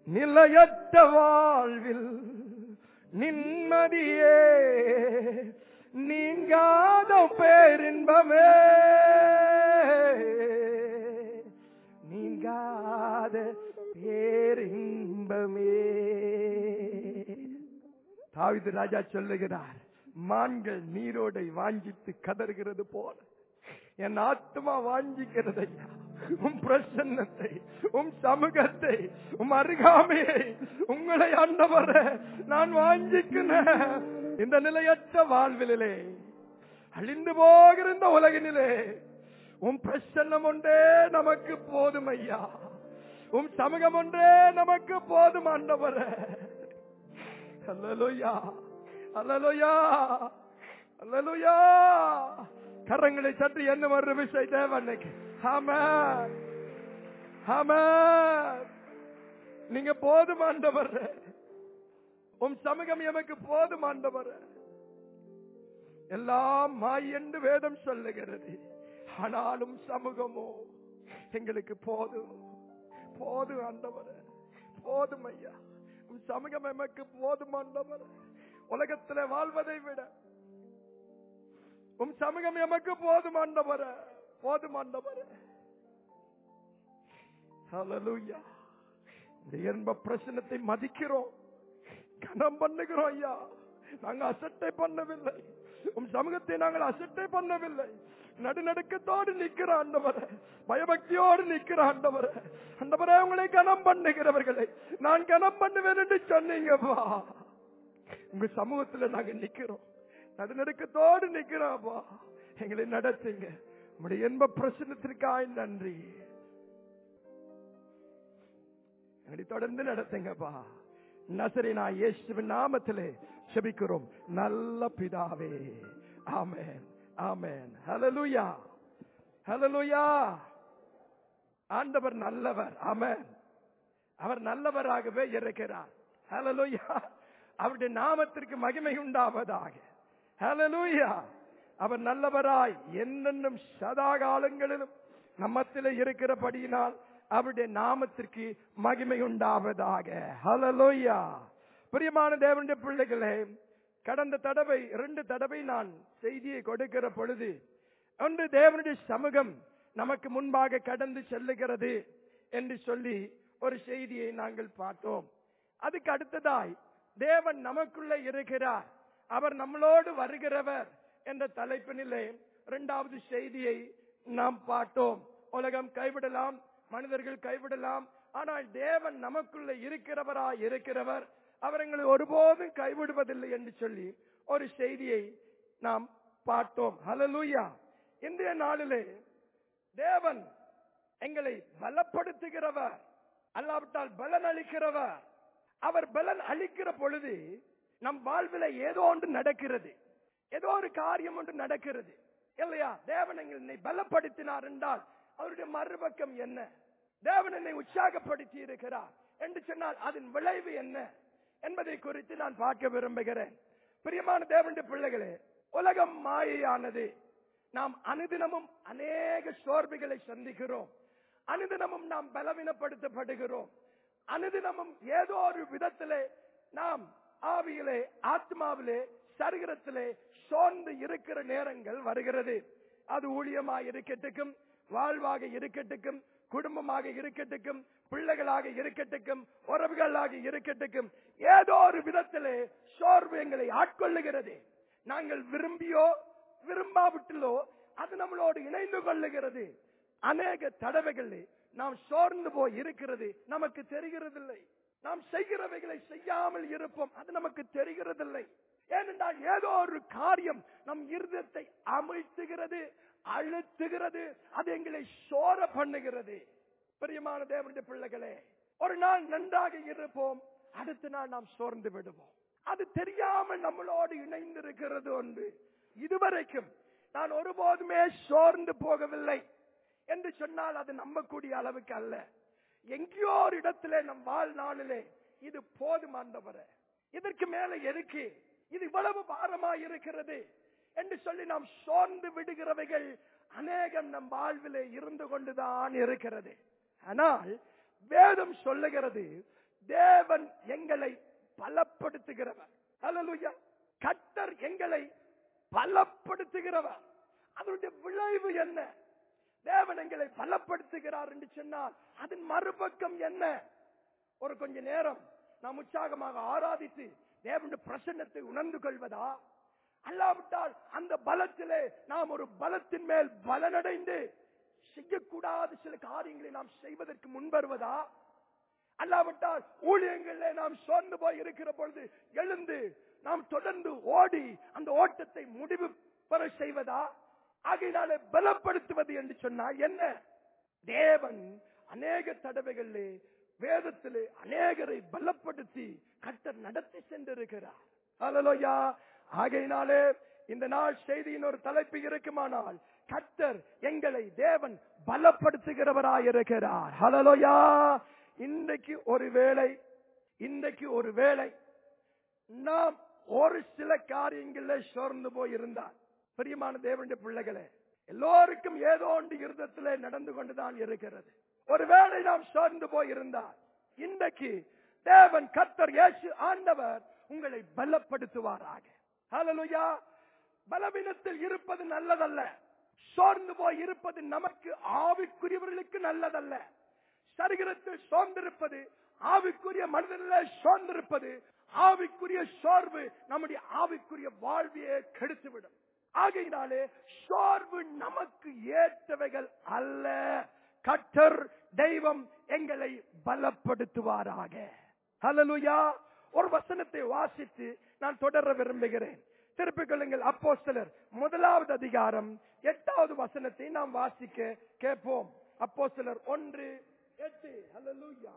நிலையற்ற வாழ்வில் நிம்மதியே நீங்காத பேரின்பமே நீங்காத பேரின்பமே தாவிது ராஜா சொல்லுகிறார் மான்கள் நீரோடை வாஞ்சித்து கதறுகிறது போல என் ஆத்மா வாஞ்சிக்கிறது ஐயா உம் பிரசன்னத்தை உம் சமூகத்தை உம் அருகாமையை உங்களை ஆண்டவர நான் வாஞ்சிக்கிறேன் இந்த நிலையற்ற வாழ்விலே அழிந்து போகிற இந்த உலகினிலே உம் பிரசன்னம் ஒன்றே நமக்கு போதும் ஐயா உம் சமூகம் ஒன்றே நமக்கு போதும் ஆண்டவர அல்லலுயா அல்லலுயா அல்லலுயா கரங்களை சற்று என்ன வர்ற விஷயம் தேவன்னைக்கு ஆமென் ஆமென் நீங்க போதும் ஆண்டவர் உம் சமூகம் எமக்கு போதும் ஆண்டவர் எல்லாம் மாய் என்று வேதம் சொல்லுகிறது ஆனாலும் சமூகமோ எங்களுக்கு போதும் போதும் ஆண்டவர் போதும் ஐயா உம் சமூகம் எமக்கு போதும் ஆண்டவர் உலகத்துல வாழ்வதை விட உம் சமூகம் எமக்கு போதும் ஆண்டவர் போதும் ஆண்டவர் ஹalleluya இந்த என்ப பிரச்சனத்தை மதிக்கிறோம் கனம் பண்ணுகிறோம் ஐயா நாங்க அசட்டை பண்ணவில்லை உம் சமூகத்தை நாங்கள் அசட்டை பண்ணவில்லை நடுநடுக்கத்தோடு நிக்கிற ஆண்டவர் பயபக்தியோடு நிக்கிற ஆண்டவர் ஆண்டவரே உங்களை கனம் பண்ணுகிறவர்களை நான் கனம் பண்ணுவேன் என்று சொன்னீங்கப்பா உங்க சமூகத்துல நாங்க நிக்கிறோம் நடுநடுக்கத்தோடு நிக்கிறோம்ப்பா எங்களை நடத்துங்க உங்களுடைய என்ப பிரச்சனத்திற்காய் நன்றி எங்களை தொடர்ந்து நடத்துங்கப்பா நசரினா இயேசுவின் நாமத்திலே செபிக்கிறோம் நல்ல பிதாவே ஆமென் ஆமென் ஹalleluya ஹalleluya ஆண்டவர் நல்லவர் ஆமென் அவர் நல்லவராகவே இருக்கிறார் ஹalleluya அவருடைய நாமத்திற்கு மகிமை உண்டாவதாக ஹalleluya அவர் நல்லவராய் என்னென்னும் சதா காலங்களிலும் நம்மத்திலே இருக்கிறபடியினால் அவருடைய நாமத்திற்கு மகிமை உண்டாவதாக ஹalleluya பிரியமான தேவனுடைய பிள்ளைகளே கடந்த தடவை இரண்டு தடவை நான் செய்தியை கொடுக்கிற பொழுது ஒன்று தேவனுடைய சமூகம் நமக்கு முன்பாக கடந்து செல்லுகிறது என்று சொல்லி ஒரு செய்தியை நாங்கள் பார்த்தோம் அதுக்கு அடுத்ததாய் தேவன் நமக்குள்ள இருக்கிறார் அவர் நம்மளோடு வருகிறவர் என்ற தலைப்பினிலே இரண்டாவது செய்தியை நாம் பார்த்தோம் உலகம் கைவிடலாம் மனிதர்கள் கைவிடலாம் ஆனால் தேவன் நமக்குள்ள இருக்கிறவராய் இருக்கிறவர் அவர் எங்களை ஒருபோதும் கைவிடுவதில்லை என்று சொல்லி ஒரு செய்தியை நாம் பார்த்தோம் ஹalleluya இன்றைய நாளிலே தேவன் எங்களை பலப்படுத்துகிறவர் அல்லாவிட்டால் பலன் அளிக்கிறவர் அவர் பலன் அளிக்கிற பொழுது நம் வாழ்வில ஏதோ ஒன்று நடக்கிறது ஏதோ ஒரு காரியம் ஒன்று நடக்கிறது இல்லையா தேவன் என்னை பலப்படுத்தினார் என்றால் அவருடைய மறுபக்கம் என்ன தேவன் என்னை உற்சாகப்படுத்தி இருக்கிறார் என்று சொன்னால் அதன் விளைவு என்ன என்பதை குறித்து நான் பார்க்க விரும்புகிறேன் பிரியமான தேவனுடைய பிள்ளைகளே உலகம் மாயையானது நாம் அனுதினமும் அநேக சோர்வுகளை சந்திக்கிறோம் அனுதினமும் நாம் பலவீனப்படுத்தப்படுகிறோம் அனுதினமும் ஏதோ ஒரு விதத்திலே நாம் ஆவியிலே ஆத்மாவிலே சரீரத்திலே சோர்ந்து இருக்கிற நேரங்கள் வருகிறது அது ஊழியமாக இருக்கட்டுக்கும் வாழ்வாக இருக்கட்டுக்கும் குடும்பமாக இருக்கட்டுக்கும் பிள்ளைகளாக இருக்கட்டுக்கும் உறவுகளாக இருக்கட்டுக்கும் ஏதோ ஒரு விதத்திலே சோர்வு எங்களை ஆட்கொள்ளுகிறது நாங்கள் விரும்பியோ விரும்பாவிட்டிலோ அது நம்மளோடு இணைந்து கொள்ளுகிறது அநேக தடவைகள் நாம் சோர்ந்து போய் இருக்கிறது நமக்கு தெரிகிறதில்லை நாம் செய்கிறவைகளை செய்யாமல் இருப்போம் அது நமக்கு தெரிகிறதில்லை ஏனென்றால் ஏதோ ஒரு காரியம் நம் இருதயத்தை அமிழ்த்துகிறது அழுத்துகிறது அது எங்களை சோர பண்ணுகிறது பிரியமான தேவனுடைய பிள்ளைகளே ஒரு நாள் நன்றாக இருப்போம் அடுத்த நாள் நாம் சோர்ந்து விடுவோம் அது தெரியாமல் நம்மளோடு இணைந்திருக்கிறது ஒன்று இதுவரைக்கும் நான் ஒருபோதுமே சோர்ந்து போகவில்லை என்று சொன்னால் அது நம்பக்கூடிய அளவுக்கு அல்ல எங்கேயோ ஒரு இடத்திலே நம் வாழ்நாளிலே இது போதுமானவர இதற்கு மேல எதுக்கு இது இவ்வளவு பாரமா இருக்கிறது என்று சொல்லி நாம் சோர்ந்து விடுகிறவைகள் அநேகம் நம் வாழ்விலே இருந்து கொண்டுதான் இருக்கிறது ஆனால் வேதம் சொல்லுகிறது தேவன் எங்களை பலப்படுத்துகிறவர் அல்லேலூயா கர்த்தர் எங்களை பலப்படுத்துகிறவர் அதனுடைய விளைவு என்ன தேவன் எங்களை பலப்படுத்துகிறார் என்று சொன்னால் அதன் மறுபக்கம் என்ன ஒரு கொஞ்ச நேரம் நாம் உற்சாகமாக ஆராதித்து தேவனுடைய பிரசன்னத்தை உணர்ந்து கொள்வதா அல்லாவிட்டால் அந்த பலத்திலே நாம் ஒரு பலத்தின் மேல் பலனடைந்து செய்யக்கூடாத சில காரியங்களை நாம் செய்வதற்கு முன்வருவதா அல்லாவிட்டால் ஊழியங்களிலே நாம் சோர்ந்து போய் இருக்கிற பொழுது எழுந்து நாம் தொடர்ந்து ஓடி அந்த ஓட்டத்தை முடிவு பெற செய்வதா ஆகையினாலே பலப்படுத்துவது என்று சொன்னால் என்ன தேவன் அநேக தடவைகளிலே வேதத்திலே அநேகரை பலப்படுத்தி கர்த்தர் நடத்தி சென்றிருக்கிறார் ஹalleluya ஆகையினாலே இந்த நாள் செய்தியின் ஒரு தலைப்பு இருக்குமானால் கர்த்தர் எங்களை தேவன் பலப்படுத்துகிறவராயிருக்கிறார் ஹalleluya இன்றைக்கு ஒரு வேளை இன்றைக்கு ஒரு வேளை நாம் ஒரு சில காரியங்களில் சோர்ந்து போய் இருந்தால் பிரியமான தேவனுடைய பிள்ளைகளே எல்லோருக்கும் ஏதோ ஒன்று இருதத்திலே நடந்து கொண்டுதான் இருக்கிறது ஒருவேளை நாம் சோர்ந்து போய் இருந்தால் இன்றைக்கு தேவன் கர்த்தர் இயேசு ஆண்டவர் உங்களை பலப்படுத்துவாராக ஹalleluya பலவீனத்தில் இருப்பது நல்லதல்ல சோர்ந்து போய் இருப்பது நமக்கு ஆவிக்குரியவர்களுக்கு நல்லதல்ல சரீரத்தில் சோர்ந்திருப்பது ஆவிக்குரிய மனிதனில் சோர்ந்திருப்பது ஆவிக்குரிய சோர்வு நம்முடைய ஆவிக்குரிய வாழ்வையே கெடுத்துவிடும் ஆகையினாலே சோர்வு நமக்கு ஏற்றவைகள் அல்ல கட்டர் தெய்வம் எங்களை பலப்படுத்துவாராக ஹalleluya ஒரு வசனத்தை வாசித்து நான் தொடர விரும்புகிறேன் திருப்பிக் கொள்ளுங்கள் அப்போஸ்தலர் முதலாவது அதிகாரம் எட்டாவது வசனத்தை நாம் வாசிக்க கேட்போம் அப்போஸ்தலர் ஒன்று எட்டு ஹalleluya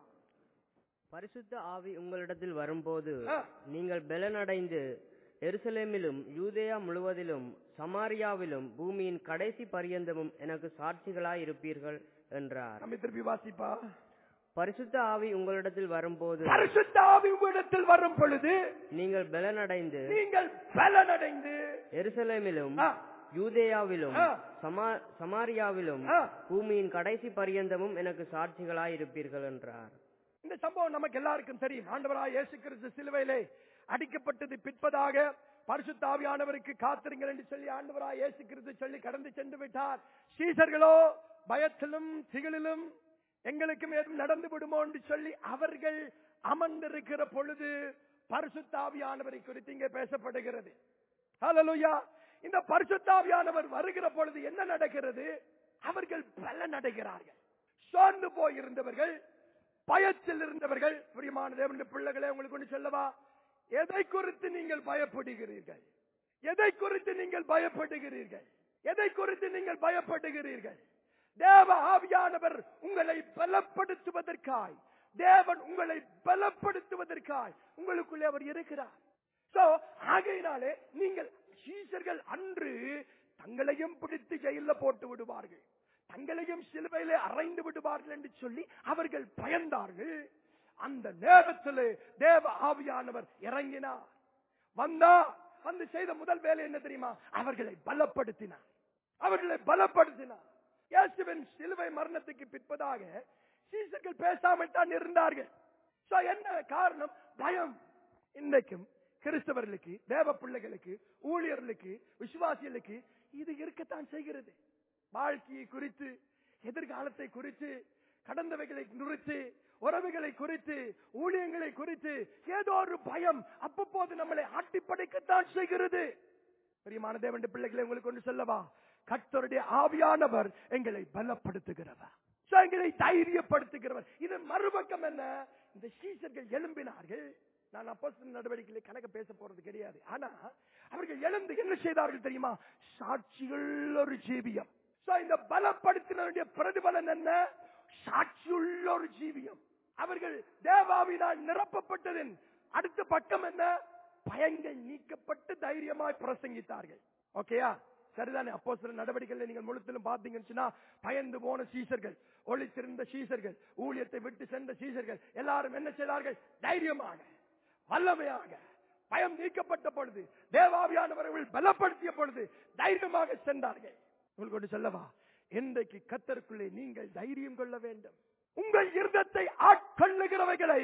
பரிசுத்த ஆவி உங்களிடத்தில் வரும்போது ஆ. நீங்கள் பெலனடைந்து எருசலேமிலும் யூதேயா முழுவதிலும் சமாரியாவிலும் பூமியின் கடைசி பரியந்தமும் எனக்கு சாட்சிகளாய் இருப்பீர்கள் என்றார் நம்ம திருப்பி வாசிப்பா பரிசுத்த ஆவி உங்களிடத்தில் வரும்போது பரிசுத்த ஆவி உங்களிடத்தில் வரும் பொழுது நீங்கள் பெலனடைந்து நீங்கள் பலனடைந்து எருசலேமிலும் ஆ, யூதேயாவிலும் ஆ. சமா- சமாரியாவிலும் ஆ. பூமியின் கடைசி பரியந்தமும் எனக்கு சாட்சிகளாய் இருப்பீர்கள் என்றார் இந்த சம்பவம் நமக்கு எல்லாருக்கும் தெரியும் ஆண்டவராய் இயேசு கிறிஸ்து சிலுவையிலே அடிக்கப்பட்டது பிற்பதாக பரிசுத்த ஆவியானவருக்கு காத்திருங்கள் என்று சொல்லி ஆண்டவராய் இயேசு கிறிஸ்து சொல்லி கடந்து சென்று விட்டார் சீசர்களோ பயத்திலும் திகிலிலும் எங்களுக்கும் ஏதும் நடந்து விடுமோ என்று சொல்லி அவர்கள் அமர்ந்திருக்கிற பொழுது பரிசுத்த ஆவியானவரை குறித்து இங்கே பேசப்படுகிறது ஹalleluya இந்த பரிசுத்த ஆவியானவர் வருகிற பொழுது என்ன நடக்கிறது அவர்கள் பலன் அடைகிறார்கள் சோர்ந்து போய் இருந்தவர்கள் பயத்தில் இருந்தவர்கள் பிரியமான தேவனுடைய பிள்ளைகளே உங்களுக்கு ஒன்று சொல்லவா எதை குறித்து நீங்கள் பயப்படுகிறீர்கள் எதை குறித்து நீங்கள் பயப்படுகிறீர்கள் எதை குறித்து நீங்கள் பயப்படுகிறீர்கள் தேவ ஆவியானவர் உங்களை பலப்படுத்துவதற்காய் தேவன் உங்களை பலப்படுத்துவதற்காய் உங்களுக்குள்ளே அவர் இருக்கிறார் சோ ஆகையினாலே நீங்கள் சீசர்கள் அன்று தங்களையும் பிடித்து ஜெயில போட்டு விடுவார்கள் தங்களையும் சிலுவையிலே அறைந்து விடுவார்கள் என்று சொல்லி அவர்கள் பயந்தார்கள் அந்த நேரத்திலே தேவ ஆவியானவர் இறங்கினார் வந்தார் வந்து செய்த முதல் வேலை என்ன தெரியுமா அவர்களை பலப்படுத்தினார் அவர்களை பலப்படுத்தினார் இயேசுவின் சிலுவை மரணத்துக்கு பிற்பதாக சீசர்கள் பேசாமல் தான் இருந்தார்கள் So, என்ன காரணம் பயம் இன்றைக்கும் கிறிஸ்தவர்களுக்கு தேவ பிள்ளைகளுக்கு ஊழியர்களுக்கு விசுவாசிகளுக்கு இது இருக்கத்தான் செய்கிறது வாழ்க்கையை குறித்து எதிர்காலத்தை குறித்து கடந்தவைகளை குறித்து உறவுகளை குறித்து ஊழியங்களை குறித்து ஏதோ ஒரு பயம் அப்பப்போது நம்மளை ஆட்டி படைக்கத்தான் செய்கிறது பிரியமான தேவனுடைய பிள்ளைகளை உங்களுக்கு ஒன்று சொல்லவா கர்த்தருடைய ஆவியானவர் எங்களை பலப்படுத்துகிறவர் So, எங்களை தைரியப்படுத்துகிறவர் இது மறுபக்கம் என்ன இந்த சீசர்கள் எழும்பினார்கள் நான் அப்போ நடவடிக்கைகளை கணக்கு பேச போறது கிடையாது ஆனா அவர்கள் எழுந்து என்ன செய்தார்கள் தெரியுமா சாட்சிகள் ஒரு ஜீவியம் So, இந்த பலப்படுத்தினுடைய பிரதிபலன் என்ன சாட்சியுள்ள ஒரு ஜீவியம் அவர்கள் தேவாவினால் நிரப்பப்பட்டதின் அடுத்த பக்கம் என்ன பயங்கள் நீக்கப்பட்டு தைரியமாய் பிரசங்கித்தார்கள் ஓகேயா சரிதானே அப்போ சில நடவடிக்கைகளை நீங்கள் முழுத்திலும் பார்த்தீங்கன்னு சொன்னா பயந்து போன சீசர்கள் ஒளித்திருந்த சீசர்கள் ஊழியத்தை விட்டு சென்ற சீசர்கள் எல்லாரும் என்ன செய்தார்கள் தைரியமாக வல்லமையாக பயம் நீக்கப்பட்ட பொழுது தேவாவியானவர்கள் பலப்படுத்திய பொழுது தைரியமாக சென்றார்கள் உங்களுக்கு ஒன்று சொல்லவா இன்றைக்கு கத்தருக்குள்ளே நீங்கள் தைரியம் கொள்ள வேண்டும் உங்கள் இருதத்தை ஆட்கொள்ளுகிறவைகளை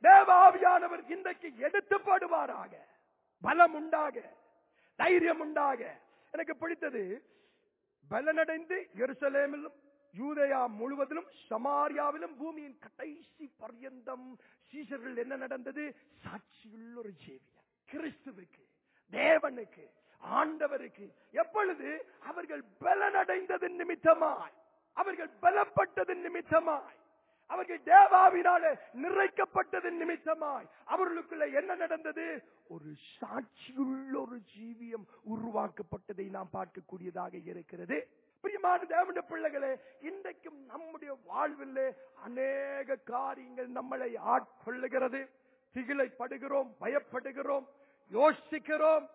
தேவாவியானவர் இன்றைக்கு எடுத்து போடுவாராக பலம் உண்டாக தைரியம் உண்டாக எனக்கு பிடித்தது பலனடைந்து எருசலேமிலும் யூதேயா முழுவதிலும் சமாரியாவிலும் பூமியின் கடைசி பர்யந்தம் சீசர்கள் என்ன நடந்தது சாட்சியுள்ள ஒரு ஜீவியம் கிறிஸ்துவுக்கு தேவனுக்கு ஆண்டவருக்கு எப்பொழுது அவர்கள் பலனடைந்ததன் நிமித்தமாய் அவர்கள் பலப்பட்டதன் நிமித்தமாய் அவர்கள் தேவாவினாலே நிறைக்கப்பட்டதன் நிமித்தமாய் அவர்களுக்குள்ள என்ன நடந்தது ஒரு சாட்சியுள்ள ஒரு ஜீவியம் உருவாக்கப்பட்டதை நாம் பார்க்கக்கூடியதாக இருக்கிறது பிரியமான தேவனுடைய பிள்ளைகளே இன்றைக்கும் நம்முடைய வாழ்விலே அநேக காரியங்கள் நம்மளை ஆட்கொள்ளுகிறது திகிலை படுகிறோம் பயப்படுகிறோம் யோசிக்கிறோம்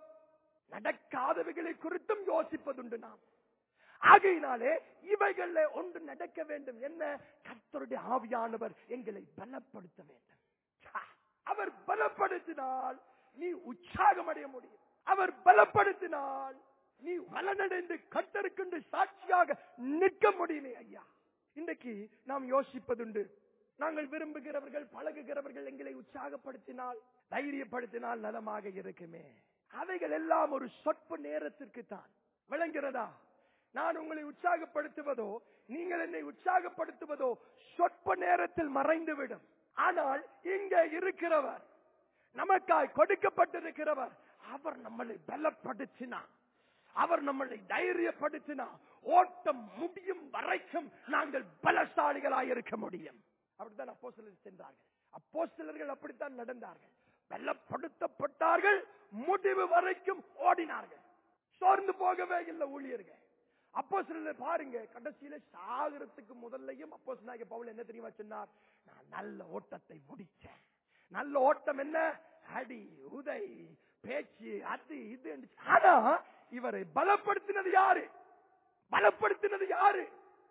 நடக்காதவைகளை குறித்தும் யோசிப்பதுண்டு நாம் ஆகையினாலே இவைகள்ல ஒன்று நடக்க வேண்டும் என்ன கர்த்தருடைய ஆவியானவர் எங்களை பலப்படுத்த வேண்டும் சா, அவர் பலப்படுத்தினால் நீ உற்சாகம் அடைய முடியும் அவர் பலப்படுத்தினால் நீ வலனடைந்து கத்தருக்கென்று சாட்சியாக நிற்க முடியுமே ஐயா இன்றைக்கு நாம் யோசிப்பதுண்டு நாங்கள் விரும்புகிறவர்கள் பழகுகிறவர்கள் எங்களை உற்சாகப்படுத்தினால் தைரியப்படுத்தினால் நலமாக இருக்குமே அவைகள் எல்லாம் ஒரு சொற்ப நேரத்திற்கு தான் விளங்கிறதா நான் உங்களை உற்சாகப்படுத்துவதோ நீங்கள் என்னை உற்சாகப்படுத்துவதோ சொற்ப நேரத்தில் மறைந்துவிடும் ஆனால் இங்க இருக்கிறவர் நமக்காய் கொடுக்கப்பட்டிருக்கிறவர் அவர் நம்மளை பலப்படுத்தினார் அவர் நம்மளை தைரியப்படுத்தினார் ஓட்டம் முடியும் வரைக்கும் நாங்கள் பலசாலிகளாய் இருக்க முடியும் அப்படித்தான் அப்போ சென்றார்கள் அப்போ அப்படித்தான் நடந்தார்கள் பலப்படுத்தப்பட்டார்கள் முடிவு வரைக்கும் ஓடினார்கள் சோர்ந்து போகவே இல்லை ஊழியர்கள் அப்போ பாருங்க கடைசியில சாகரத்துக்கு முதல்லையும் அப்போ பவுல் என்ன தெரியுமா சொன்னார் நான் நல்ல ஓட்டத்தை முடிச்சேன் நல்ல ஓட்டம் என்ன அடி உதை பேச்சு அது இது என்று. ஆனா இவரை பலப்படுத்தினது யாரு பலப்படுத்தினது யாரு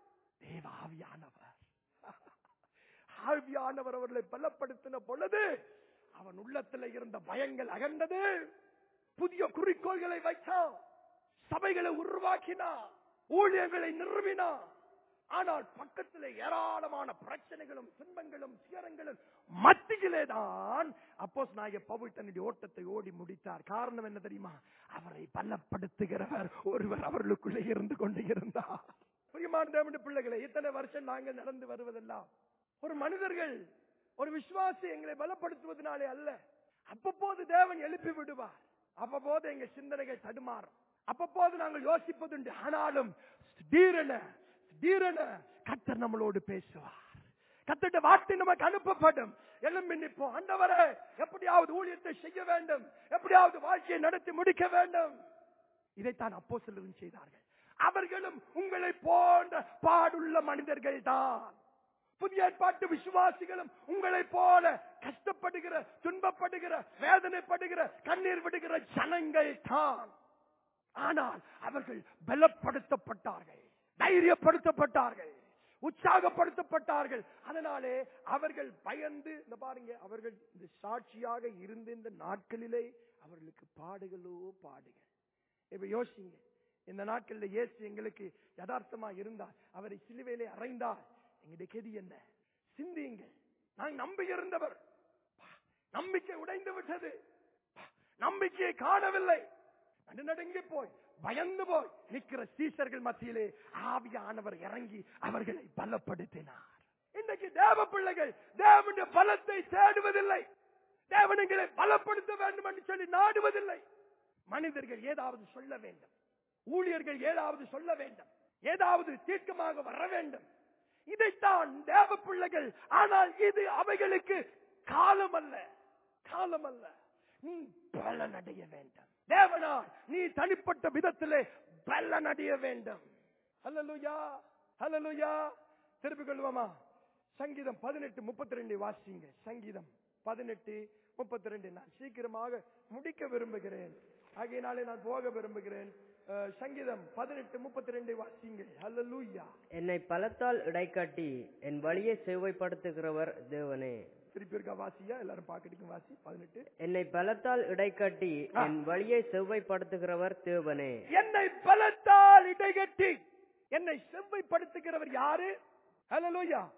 தேவ ஆவியானவர் ஆவியானவர் அவர்களை பலப்படுத்தின பொழுது அவன் உள்ளத்துல இருந்த பயங்கள் அகண்டது புதிய குறிக்கோள்களை வைத்தான் சபைகளை உருவாக்கினான் ஊழியர்களை நிறுவினான் ஆனால் பக்கத்தில் ஏராளமான பிரச்சனைகளும் துன்பங்களும் துயரங்களும் மத்தியிலே தான் அப்போஸ் நாய பவுல் தன்னுடைய ஓட்டத்தை ஓடி முடித்தார் காரணம் என்ன தெரியுமா அவரை பலப்படுத்துகிறவர் ஒருவர் அவர்களுக்குள்ளே இருந்து கொண்டு இருந்தார் பிரியமான தேவனுடைய பிள்ளைகளை இத்தனை வருஷம் நாங்கள் நடந்து வருவதெல்லாம் ஒரு மனிதர்கள் ஒரு விசுவாசி எங்களை பலப்படுத்துவதனாலே அல்ல அப்பப்போது தேவன் எழுப்பி விடுவார் அப்பப்போது எங்க சிந்தனைகள் தடுமாறும் அப்பப்போது நாங்கள் யோசிப்பதுண்டு ஆனாலும் திடீரென திடீரென கத்தர் நம்மளோடு பேசுவார் கத்திட்ட வார்த்தை நமக்கு அனுப்பப்படும் எழும்பி நிற்போம் ஆண்டவரே எப்படியாவது ஊழியத்தை செய்ய வேண்டும் எப்படியாவது வாழ்க்கையை நடத்தி முடிக்க வேண்டும் இதைத்தான் அப்போ செய்தார்கள் அவர்களும் உங்களை போன்ற பாடுள்ள மனிதர்கள் தான் புதிய ஏற்பாட்டு விசுவாசிகளும் உங்களை போல கஷ்டப்படுகிற துன்பப்படுகிற வேதனைப்படுகிற கண்ணீர் விடுகிற ஜனங்கள் தான் ஆனால் அவர்கள் பலப்படுத்தப்பட்டார்கள் தைரியப்படுத்தப்பட்டார்கள் உற்சாகப்படுத்தப்பட்டார்கள் அதனாலே அவர்கள் பயந்து இந்த பாருங்க அவர்கள் இந்த சாட்சியாக இருந்த இந்த நாட்களிலே அவர்களுக்கு பாடுகளோ பாடுகள் இப்ப யோசிங்க இந்த நாட்கள்ல இயேசு எங்களுக்கு யதார்த்தமா இருந்தார் அவரை சிலுவையிலே அறைந்தார் எங்களுடைய கெதி என்ன சிந்தியுங்கள் நான் நம்பி இருந்தவர் நம்பிக்கை உடைந்து விட்டது நம்பிக்கையை காணவில்லை நடுநடுங்கி போய் பயந்து போய் நிற்கிற சீசர்கள் மத்தியிலே ஆவியானவர் இறங்கி அவர்களை பலப்படுத்தினார் இன்றைக்கு தேவ பிள்ளைகள் தேவனுடைய பலத்தை தேடுவதில்லை தேவனங்களை பலப்படுத்த வேண்டும் என்று சொல்லி நாடுவதில்லை மனிதர்கள் ஏதாவது சொல்ல வேண்டும் ஊழியர்கள் ஏதாவது சொல்ல வேண்டும் ஏதாவது தீர்க்கமாக வர வேண்டும் இதைத்தான் தேவ பிள்ளைகள் ஆனால் இது அவைகளுக்கு காலம் அல்ல காலம் அல்ல நீ பலனடைய வேண்டும் தேவனால் நீ தனிப்பட்ட விதத்திலே பலனடைய வேண்டும் ஹalleluya ஹalleluya திருப்பி கொள்வோமா சங்கீதம் பதினெட்டு முப்பத்தி ரெண்டு வாசிங்க சங்கீதம் பதினெட்டு முப்பத்தி ரெண்டு நான் சீக்கிரமாக முடிக்க விரும்புகிறேன் ஆகையினாலே நான் போக விரும்புகிறேன் அஹ், சங்கீதம் பதினெட்டு முப்பத்தி ரெண்டு வாசிங்க ஹalleluya என்னை பலத்தால் இடைக்காட்டி என் வழியை செவ்வாய்ப்படுத்துகிறவர் தேவனே திருப்பி இருக்கா வாசியா எல்லாரும் பாக்கெட்டுக்கு வாசி பதினெட்டு என்னை பலத்தால் இடைக்காட்டி என் வழியை செவ்வாய்ப்படுத்துகிறவர் தேவனே என்னை பலத்தால் இடைகட்டி என்னை செவ்வைப்படுத்துகிறவர் யாரு ஹalleluya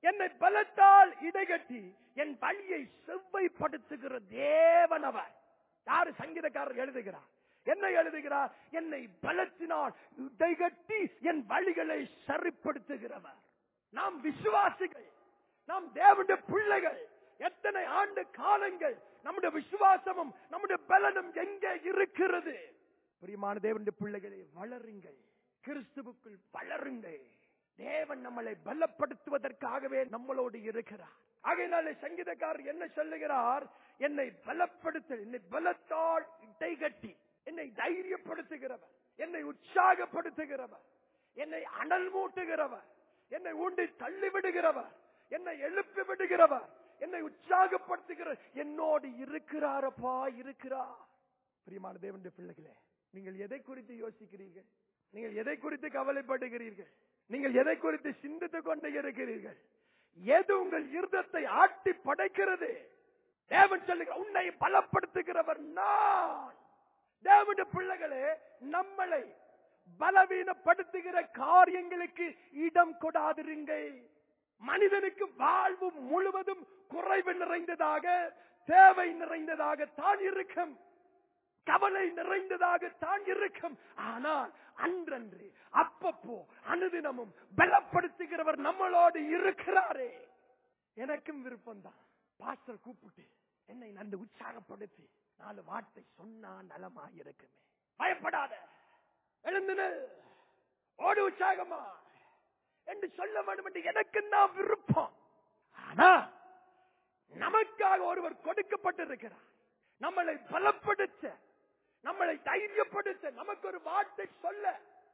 என்னை பலத்தால் இடைகட்டி என் வழியை செவ்வைப்படுத்துகிற தேவன் அவர் யாரு சங்கீதக்காரர் எழுதுகிறார் என்ன எழுதுகிறார் என்னை பலத்தினால் இடைகட்டி என் வழிகளை சரிப்படுத்துகிறவர் நாம் விசுவாசிகள் நாம் தேவனுடைய பிள்ளைகள் எத்தனை ஆண்டு காலங்கள் நம்முடைய விசுவாசமும் நம்முடைய பலனும் எங்கே இருக்கிறது பிரியமான தேவனுடைய பிள்ளைகளை வளருங்கள் கிறிஸ்துவுக்குள் வளருங்கள் தேவன் நம்மளை பலப்படுத்துவதற்காகவே நம்மளோடு இருக்கிறார் ஆகையினாலே சங்கீதக்காரர் என்ன சொல்லுகிறார் என்னை பலப்படுத்த என்னை பலத்தால் இடைகட்டி என்னை தைரியப்படுத்துகிறவர் என்னை உற்சாகப்படுத்துகிறவர் என்னை அனல் மூட்டுகிறவர் என்னை ஊண்டி தள்ளி விடுகிறவர் என்னை எழுப்பி விடுகிறவர் என்னை உற்சாகப்படுத்துகிற என்னோடு இருக்கிறாரப்பா இருக்கிறார் பிரியமான தேவனுடைய பிள்ளைகளே நீங்கள் எதை குறித்து யோசிக்கிறீர்கள் நீங்கள் எதை குறித்து கவலைப்படுகிறீர்கள் நீங்கள் எதை குறித்து சிந்தித்துக் கொண்டு இருக்கிறீர்கள் எது உங்கள் இருதத்தை ஆட்டி படைக்கிறது தேவன் சொல்லுகிற உன்னை பலப்படுத்துகிறவர் நான் தேவனுடைய பிள்ளைகளே நம்மளை பலவீனப்படுத்துகிற காரியங்களுக்கு இடம் கொடாதிருங்கள் மனிதனுக்கு வாழ்வு முழுவதும் குறைவு நிறைந்ததாக தேவை நிறைந்ததாக தான் இருக்கும் கவலை நிறைந்ததாக தான் இருக்கும் ஆனால் அன்றன்று அப்பப்போ அனுதினமும் பலப்படுத்துகிறவர் நம்மளோடு இருக்கிறாரே எனக்கும் விருப்பம்தான் பாஸ்டர் கூப்பிட்டு என்னை நன்று உற்சாகப்படுத்தி நாலு வார்த்தை சொன்னா நலமாயிருக்குமே பயப்படாத எழுந்துனு ஓடு உற்சாகமா என்று சொல்ல வேண்டும் என்று எனக்கு நான் விருப்பம் ஆனா நமக்காக ஒருவர் கொடுக்கப்பட்டிருக்கிறார் நம்மளை பலப்படுத்த நம்மளை தைரியப்படுத்த நமக்கு ஒரு வார்த்தை சொல்ல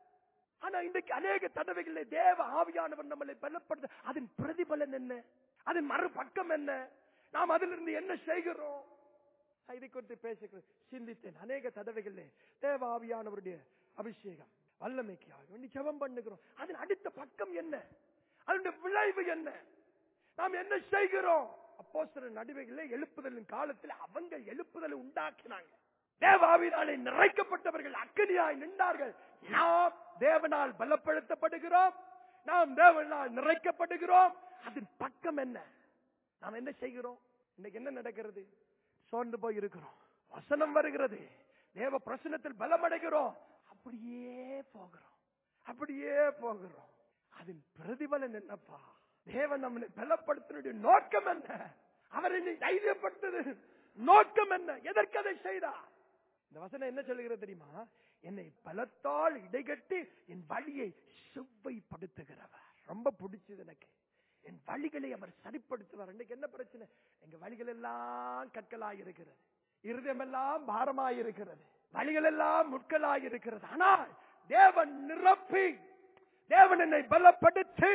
ஆனா இன்றைக்கு அநேக தடவைகளில் தேவ ஆவியானவர் நம்மளை பலப்படுத்த அதன் பிரதிபலன் என்ன அதன் மறுபக்கம் என்ன நாம் அதிலிருந்து என்ன செய்கிறோம் நான் இதை குறித்து பேசுகிறேன் சிந்தித்தேன் அநேக தடவைகளில் தேவ ஆவியானவருடைய அபிஷேகம் வல்லமைக்காக வேண்டி ஜெபம் பண்ணுகிறோம் அதன் அடுத்த பக்கம் என்ன அதனுடைய விளைவு என்ன நாம் என்ன செய்கிறோம் அப்போ சில நடுவைகளே எழுப்புதலின் காலத்தில் அவங்க எழுப்புதலை உண்டாக்கினாங்க தேவாவினாலே நிறைக்கப்பட்டவர்கள் அக்கடியாய் நின்றார்கள் நாம் தேவனால் பலப்படுத்தப்படுகிறோம் நாம் தேவனால் நிறைக்கப்படுகிறோம் அதன் பக்கம் என்ன நாம் என்ன செய்கிறோம் இன்னைக்கு என்ன நடக்கிறது சோர்ந்து போய் இருக்கிறோம் வசனம் வருகிறது தேவ பிரசனத்தில் பலமடைகிறோம் அப்படியே போகிறோம் அப்படியே போகிறோம் அதன் பிரதிபலன் என்னப்பா தேவன் நம்மளை பலப்படுத்தினுடைய நோக்கம் என்ன அவர் என்னை தைரியப்படுத்தது நோக்கம் என்ன எதற்கு அதை செய்தார் இந்த வசனம் என்ன சொல்லுகிறது தெரியுமா என்னை பலத்தால் இடைகட்டி என் வழியை செவ்வைப்படுத்துகிறவர் ரொம்ப பிடிச்சது எனக்கு என் வழிகளை அவர் சரிப்படுத்துவார் இன்னைக்கு என்ன பிரச்சனை எங்க வழிகள் எல்லாம் கற்களாய் இருக்கிறது இருதயம் எல்லாம் பாரமாய் இருக்கிறது வழிகள் எல்லாம் முட்களாய் இருக்கிறது ஆனால் தேவன் நிரப்பி தேவன் என்னை பலப்படுத்தி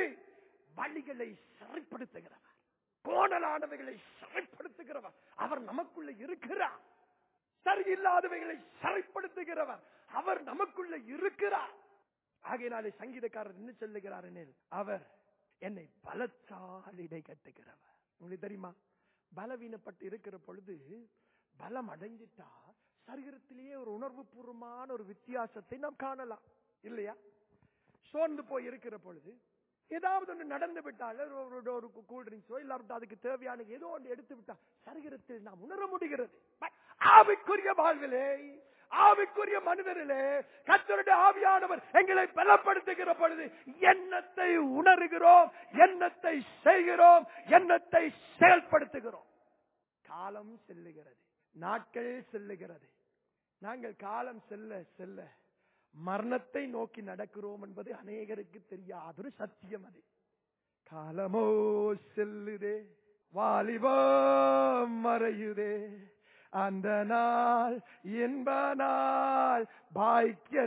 வழிகளை சரிப்படுத்துகிறவர் கோணலானவைகளை சரிப்படுத்துகிறவர் அவர் நமக்குள்ள இருக்கிறார் சரியில்லாதவைகளை சரிப்படுத்துகிறவர் அவர் நமக்குள்ள இருக்கிறார் ஆகையினாலே சங்கீதக்காரர் என்ன சொல்லுகிறார் எனில் அவர் என்னை பலத்தால் இடை கட்டுகிறவர் உங்களுக்கு தெரியுமா பலவீனப்பட்டு இருக்கிற பொழுது பலம் அடைஞ்சிட்டா சரீரத்திலேயே ஒரு உணர்வு பூர்வமான ஒரு வித்தியாசத்தை நாம் காணலாம் இல்லையா சோர்ந்து போய் இருக்கிற பொழுது ஏதாவது ஒன்று நடந்து விட்டால் ஒரு- ஒரு ஒரு கூல் ட்ரிங்க்ஸோ இல்லாவிட்டா அதுக்கு தேவையான ஏதோ ஒன்று எடுத்து விட்டா சரீரத்தில் நாம் உணர முடிகிறது But ஆவிக்குரிய வாழ்விலே ஆவிக்குரிய மனிதரிலே கத்தருடைய ஆவியானவர் எங்களை பலப்படுத்துகிற பொழுது எண்ணத்தை உணர்கிறோம் எண்ணத்தை செய்கிறோம் எண்ணத்தை செயல்படுத்துகிறோம் காலம் செல்லுகிறது நாட்கள் செல்லுகிறது நாங்கள் காலம் செல்ல செல்ல மரணத்தை நோக்கி நடக்கிறோம் என்பது அநேகருக்கு தெரியாதொரு சத்தியம் அது காலமோ செல்லுதே வாலிபம் மறையுதே அந்த நாள் இன்ப நாள் பாய்க்க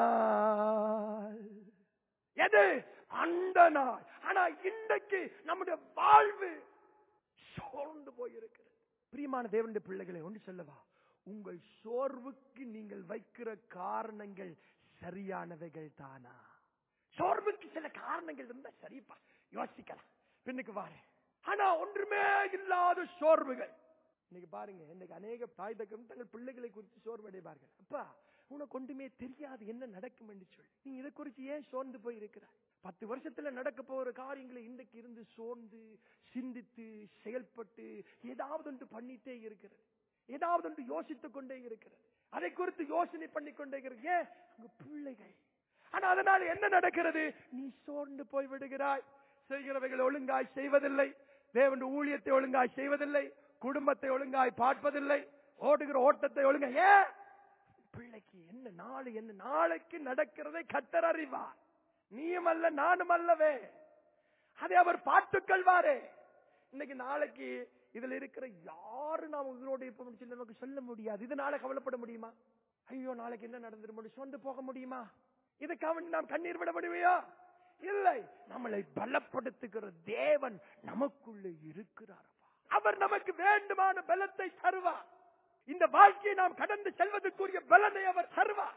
நாள் எது அந்த நாள் ஆனா இன்றைக்கு நம்முடைய வாழ்வு சோர்ந்து போயிருக்கிறது பிரியமான தேவனுடைய பிள்ளைகளை ஒன்று சொல்லவா உங்கள் சோர்வுக்கு நீங்கள் வைக்கிற காரணங்கள் சரியானவைகள் தானா சோர்வுக்கு சில காரணங்கள் இருந்தா சரிப்பா யோசிக்கலாம் பின்னுக்கு வாரு ஆனா ஒன்றுமே இல்லாத சோர்வுகள் இன்னைக்கு பாருங்க இன்னைக்கு அநேக தாய் தக்கம் தங்கள் பிள்ளைகளை குறித்து சோர்வடைவார்கள் அப்பா உனக்கு ஒன்றுமே தெரியாது என்ன நடக்கும் என்று சொல்லி நீ இதை குறித்து ஏன் சோர்ந்து போய் இருக்கிறாய் பத்து வருஷத்துல நடக்க போற காரியங்களை இன்றைக்கு இருந்து சோர்ந்து சிந்தித்து செயல்பட்டு ஏதாவது ஒன்று பண்ணிட்டே இருக்கிறது ஏதாவது ஒன்று யோசித்துக் கொண்டே இருக்கிறது அதை குறித்து யோசனை பண்ணி கொண்டே இருக்கிறது ஏன் உங்க பிள்ளைகள் ஆனா அதனால என்ன நடக்கிறது நீ சோர்ந்து போய் விடுகிறாய் செய்கிறவைகள் ஒழுங்காய் செய்வதில்லை தேவன் ஊழியத்தை ஒழுங்காய் செய்வதில்லை குடும்பத்தை ஒழுங்காய் பார்ப்பதில்லை ஓடுகிற ஓட்டத்தை ஒழுங்காய் ஏன் பிள்ளைக்கு என்ன நாளை என்ன நாளைக்கு நடக்கிறதை கத்தர் அறிவார் நீயும் அல்ல நானும் அல்லவே அதை அவர் பார்த்துக்கொள்வாரே இன்னைக்கு நாளைக்கு இதுல இருக்கிற யாரு நாம் உயிரோடு இருப்போம் சொல்லி நமக்கு சொல்ல முடியாது இதனால கவலைப்பட முடியுமா ஐயோ நாளைக்கு என்ன நடந்துரும் சொந்து போக முடியுமா இதுக்காக நாம் கண்ணீர் விட முடியுமா இல்லை நம்மளை பலப்படுத்துகிற தேவன் நமக்குள்ளே இருக்கிறாரப்பா அவர் நமக்கு வேண்டுமான பலத்தை தருவார் இந்த வாழ்க்கையை நாம் கடந்து செல்வதற்குரிய பலனை அவர் தருவார்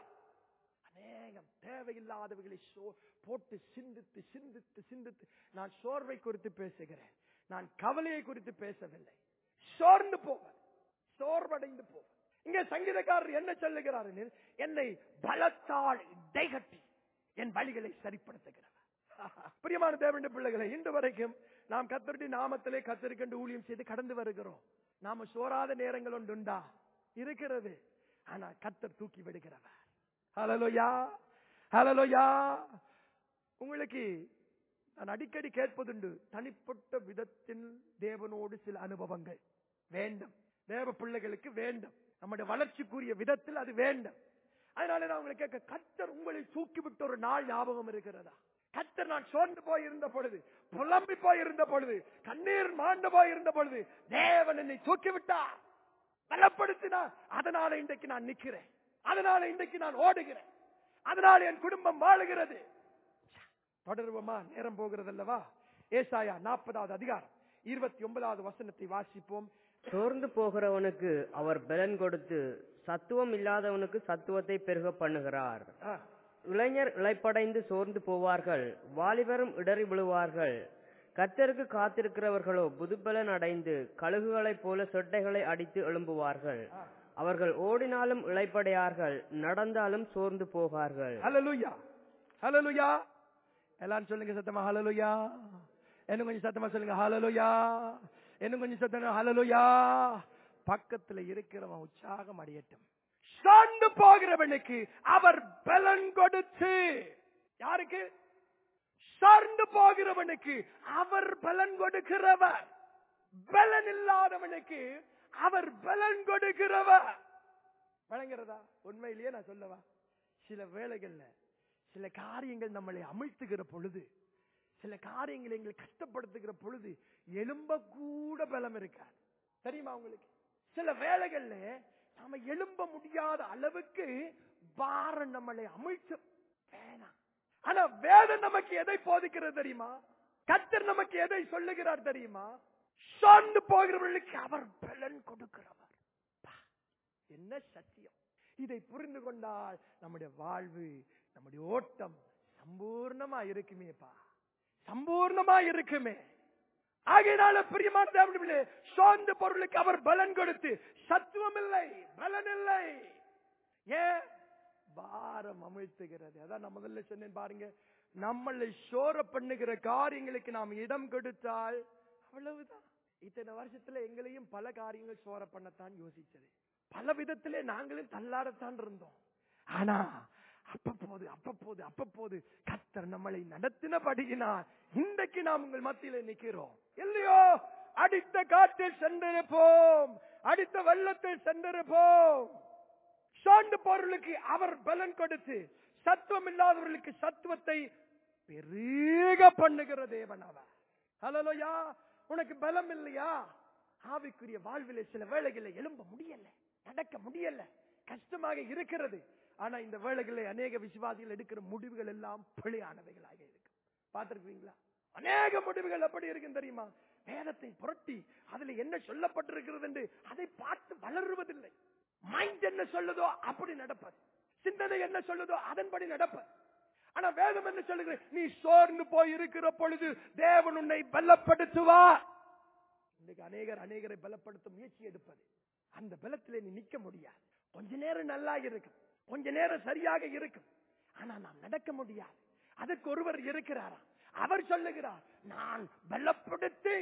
அநேகம் தேவையில்லாதவைகளை சோ- போட்டு சிந்தித்து சிந்தித்து சிந்தித்து நான் சோர்வை குறித்து பேசுகிறேன் நான் கவலையை குறித்து பேசவில்லை சோர்ந்து போவேன் சோர்வடைந்து போவேன் இங்கே சங்கீதக்காரர் என்ன சொல்லுகிறார் எனில், என்னை பலத்தால் இடைகட்டி என் வழிகளை சரிப்படுத்துகிறவர் பிரியமான தேவனுடைய பிள்ளைகளை இன்று வரைக்கும் நாம் கத்தருடைய நாமத்திலே கத்தருக்கென்று ஊழியம் செய்து கடந்து வருகிறோம் நாம சோராத நேரங்கள் ஒன்று உண்டா இருக்கிறது ஆனா கத்தர் தூக்கி விடுகிறவர் ஹலலோயா ஹலலோயா உங்களுக்கு நான் அடிக்கடி கேட்பதுண்டு தனிப்பட்ட விதத்தில் தேவனோடு சில அனுபவங்கள் வேண்டும் தேவ பிள்ளைகளுக்கு வேண்டும் நம்முடைய வளர்ச்சிக்குரிய விதத்தில் அது வேண்டும் அதனால நான் உங்களை கேட்க கத்தர் உங்களை தூக்கிவிட்ட ஒரு நாள் ஞாபகம் இருக்கிறதா கத்தர் நான் சோர்ந்து போய் இருந்த பொழுது புலம்பி போய் இருந்த பொழுது கண்ணீர் மாண்டு போய் இருந்த பொழுது தேவன் என்னை தூக்கிவிட்டார் பலப்படுத்தினார் அதனால இன்றைக்கு நான் நிக்கிறேன் அதனால இன்றைக்கு நான் ஓடுகிறேன் அதனால என் குடும்பம் வாழுகிறது தொடருவோமா நேரம் போகிறது அல்லவா ஏசாயா நாற்பதாவது அதிகாரம் இருபத்தி ஒன்பதாவது வசனத்தை வாசிப்போம் சோர்ந்து போகிறவனுக்கு அவர் பலன் கொடுத்து சத்துவம் இல்லாதவனுக்கு சத்துவத்தை பெருக பண்ணுகிறார் ஆ, இளைஞர் இளைப்படைந்து சோர்ந்து போவார்கள் வாலிபரும் இடறி விழுவார்கள் கர்த்தருக்கு காத்திருக்கிறவர்களோ புதுபலன் அடைந்து கழுகுகளைப் போல சொட்டைகளை அடித்து எழும்புவார்கள் அவர்கள் ஓடினாலும் இளைப்படையார்கள் நடந்தாலும் சோர்ந்து போகார்கள் ஹalleluya ஹalleluya எல்லாரும் சொல்லுங்க சத்தமா ஹalleluya இன்னும் கொஞ்சம் சத்தமா சொல்லுங்க ஹalleluya இன்னும் கொஞ்சம் சத்தமா ஹalleluya பக்கத்துல இருக்கிறவன் உற்சாகம் அடையட்டும் சார்ந்து போகிறவனுக்கு அவர் பலன் கொடுத்து யாருக்கு சார்ந்து போகிறவனுக்கு அவர் பலன் கொடுக்கிறவர் பலன் இல்லாதவனுக்கு அவர் பலன் கொடுக்கிறவர் வழங்குறதா உண்மையிலேயே நான் சொல்லவா சில வேளைகள்ல சில காரியங்கள் நம்மளை அமிழ்த்துகிற பொழுது சில காரியங்களை எங்களை கஷ்டப்படுத்துகிற பொழுது எலும்ப கூட பலம் இருக்காது தெரியுமா உங்களுக்கு சில வேளைகள்ல நாம எழும்ப முடியாத அளவுக்கு பாரம் நம்மளை அமிழ்த்து வேணாம் ஆனா வேதம் நமக்கு எதை போதிக்கிறது தெரியுமா கத்தர் நமக்கு எதை சொல்லுகிறார் தெரியுமா சார்ந்து போகிறவர்களுக்கு அவர் பலன் கொடுக்கிறவர் பா, என்ன சத்தியம் இதை புரிந்து கொண்டால் நம்முடைய வாழ்வு நம்முடைய ஓட்டம் சம்பூர்ணமா இருக்குமேப்பா சம்பூர்ணமா இருக்குமே ஆகையினால பிரியமான தேவனே சோர்ந்த பொருளுக்கு அவர் பலன் கொடுத்து சத்துவம் இல்லை பலன் இல்லை ஏன் பாரம் அமிழ்த்துகிறது அதான் நான் முதல்ல சொன்னேன் பாருங்க நம்மளை சோர பண்ணுகிற காரியங்களுக்கு நாம் இடம் கொடுத்தால் அவ்வளவுதான் இத்தனை வருஷத்துல எங்களையும் பல காரியங்கள் சோர பண்ணத்தான் யோசிச்சது பல விதத்திலே நாங்களும் தள்ளாடத்தான் இருந்தோம் ஆனா அப்பப்போது அப்பப்போது அப்பப்போது கத்தர் நம்மளை நடத்தினபடியினால் இன்றைக்கு நாம் உங்கள் மத்தியில நிக்கிறோம் இல்லையோ அடித்த காற்றில் சென்றிருப்போம் அடித்த வெள்ளத்தில் சென்றிருப்போம் சார்ந்த பொருளுக்கு அவர் பலன் கொடுத்து சத்துவம் இல்லாதவர்களுக்கு சத்துவத்தை பெருக பண்ணுகிற தேவன் அவர் ஹலோயா உனக்கு பலம் இல்லையா ஆவிக்குரிய வாழ்விலே சில வேளைகளில் எழும்ப முடியல நடக்க முடியல கஷ்டமாக இருக்கிறது ஆனா இந்த வேளைகளில் அநேக விசுவாசிகள் எடுக்கிற முடிவுகள் எல்லாம் பிழையானவைகளாக இருக்கு பார்த்திருக்கீங்களா அநேக முடிவுகள் எப்படி இருக்கும் தெரியுமா வேதத்தை புரட்டி அதுல என்ன சொல்லப்பட்டிருக்கிறது என்று அதை பார்த்து வளருவதில்லை மைண்ட் என்ன சொல்லுதோ அப்படி நடப்பது சிந்தனை என்ன சொல்லுதோ அதன்படி நடப்பது ஆனா வேதம் என்ன சொல்லுகிறது நீ சோர்ந்து போய் இருக்கிற பொழுது தேவன் உன்னை பலப்படுத்துவார் இன்னைக்கு அநேகர் அநேகரை பலப்படுத்த முயற்சி எடுப்பது அந்த பலத்திலே நீ நிக்க முடியாது கொஞ்ச நேரம் நல்லா இருக்கும் கொஞ்ச நேரம் சரியாக இருக்கும் ஆனா நாம் நடக்க முடியாது அதற்கு ஒருவர் இருக்கிறாரா அவர் சொல்லுகிறார் நான் பலப்படுத்தி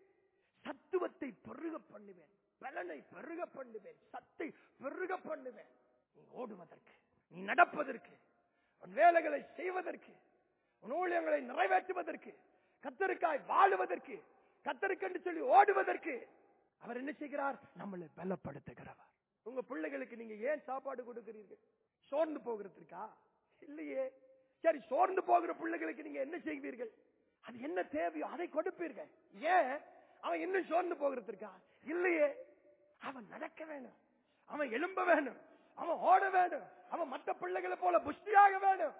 சத்துவத்தை பெருக பண்ணுவேன் பலனை பெருக பண்ணுவேன் சத்தை பெருக பண்ணுவேன் நீ ஓடுவதற்கு நீ நடப்பதற்கு உன் வேலைகளை செய்வதற்கு உன் ஊழியங்களை நிறைவேற்றுவதற்கு கத்தருக்காய் வாழுவதற்கு கத்தருக்கென்று சொல்லி ஓடுவதற்கு அவர் என்ன செய்கிறார் நம்மளை பலப்படுத்துகிறவர் உங்க பிள்ளைகளுக்கு நீங்க ஏன் சாப்பாடு கொடுக்கிறீர்கள் சோர்ந்து போகிறதுக்கா இல்லையே சரி சோர்ந்து போகிற பிள்ளைகளுக்கு நீங்க என்ன செய்வீர்கள் அது என்ன தேவையோ அதை கொடுப்பீர்கள் ஏன் அவன் இன்னும் சோர்ந்து போகிறதுக்கா இல்லையே அவன் நடக்க வேணும் அவன் எழும்ப வேணும் அவன் ஓட வேணும் அவன் மற்ற பிள்ளைகளை போல புஷ்டியாக வேணும்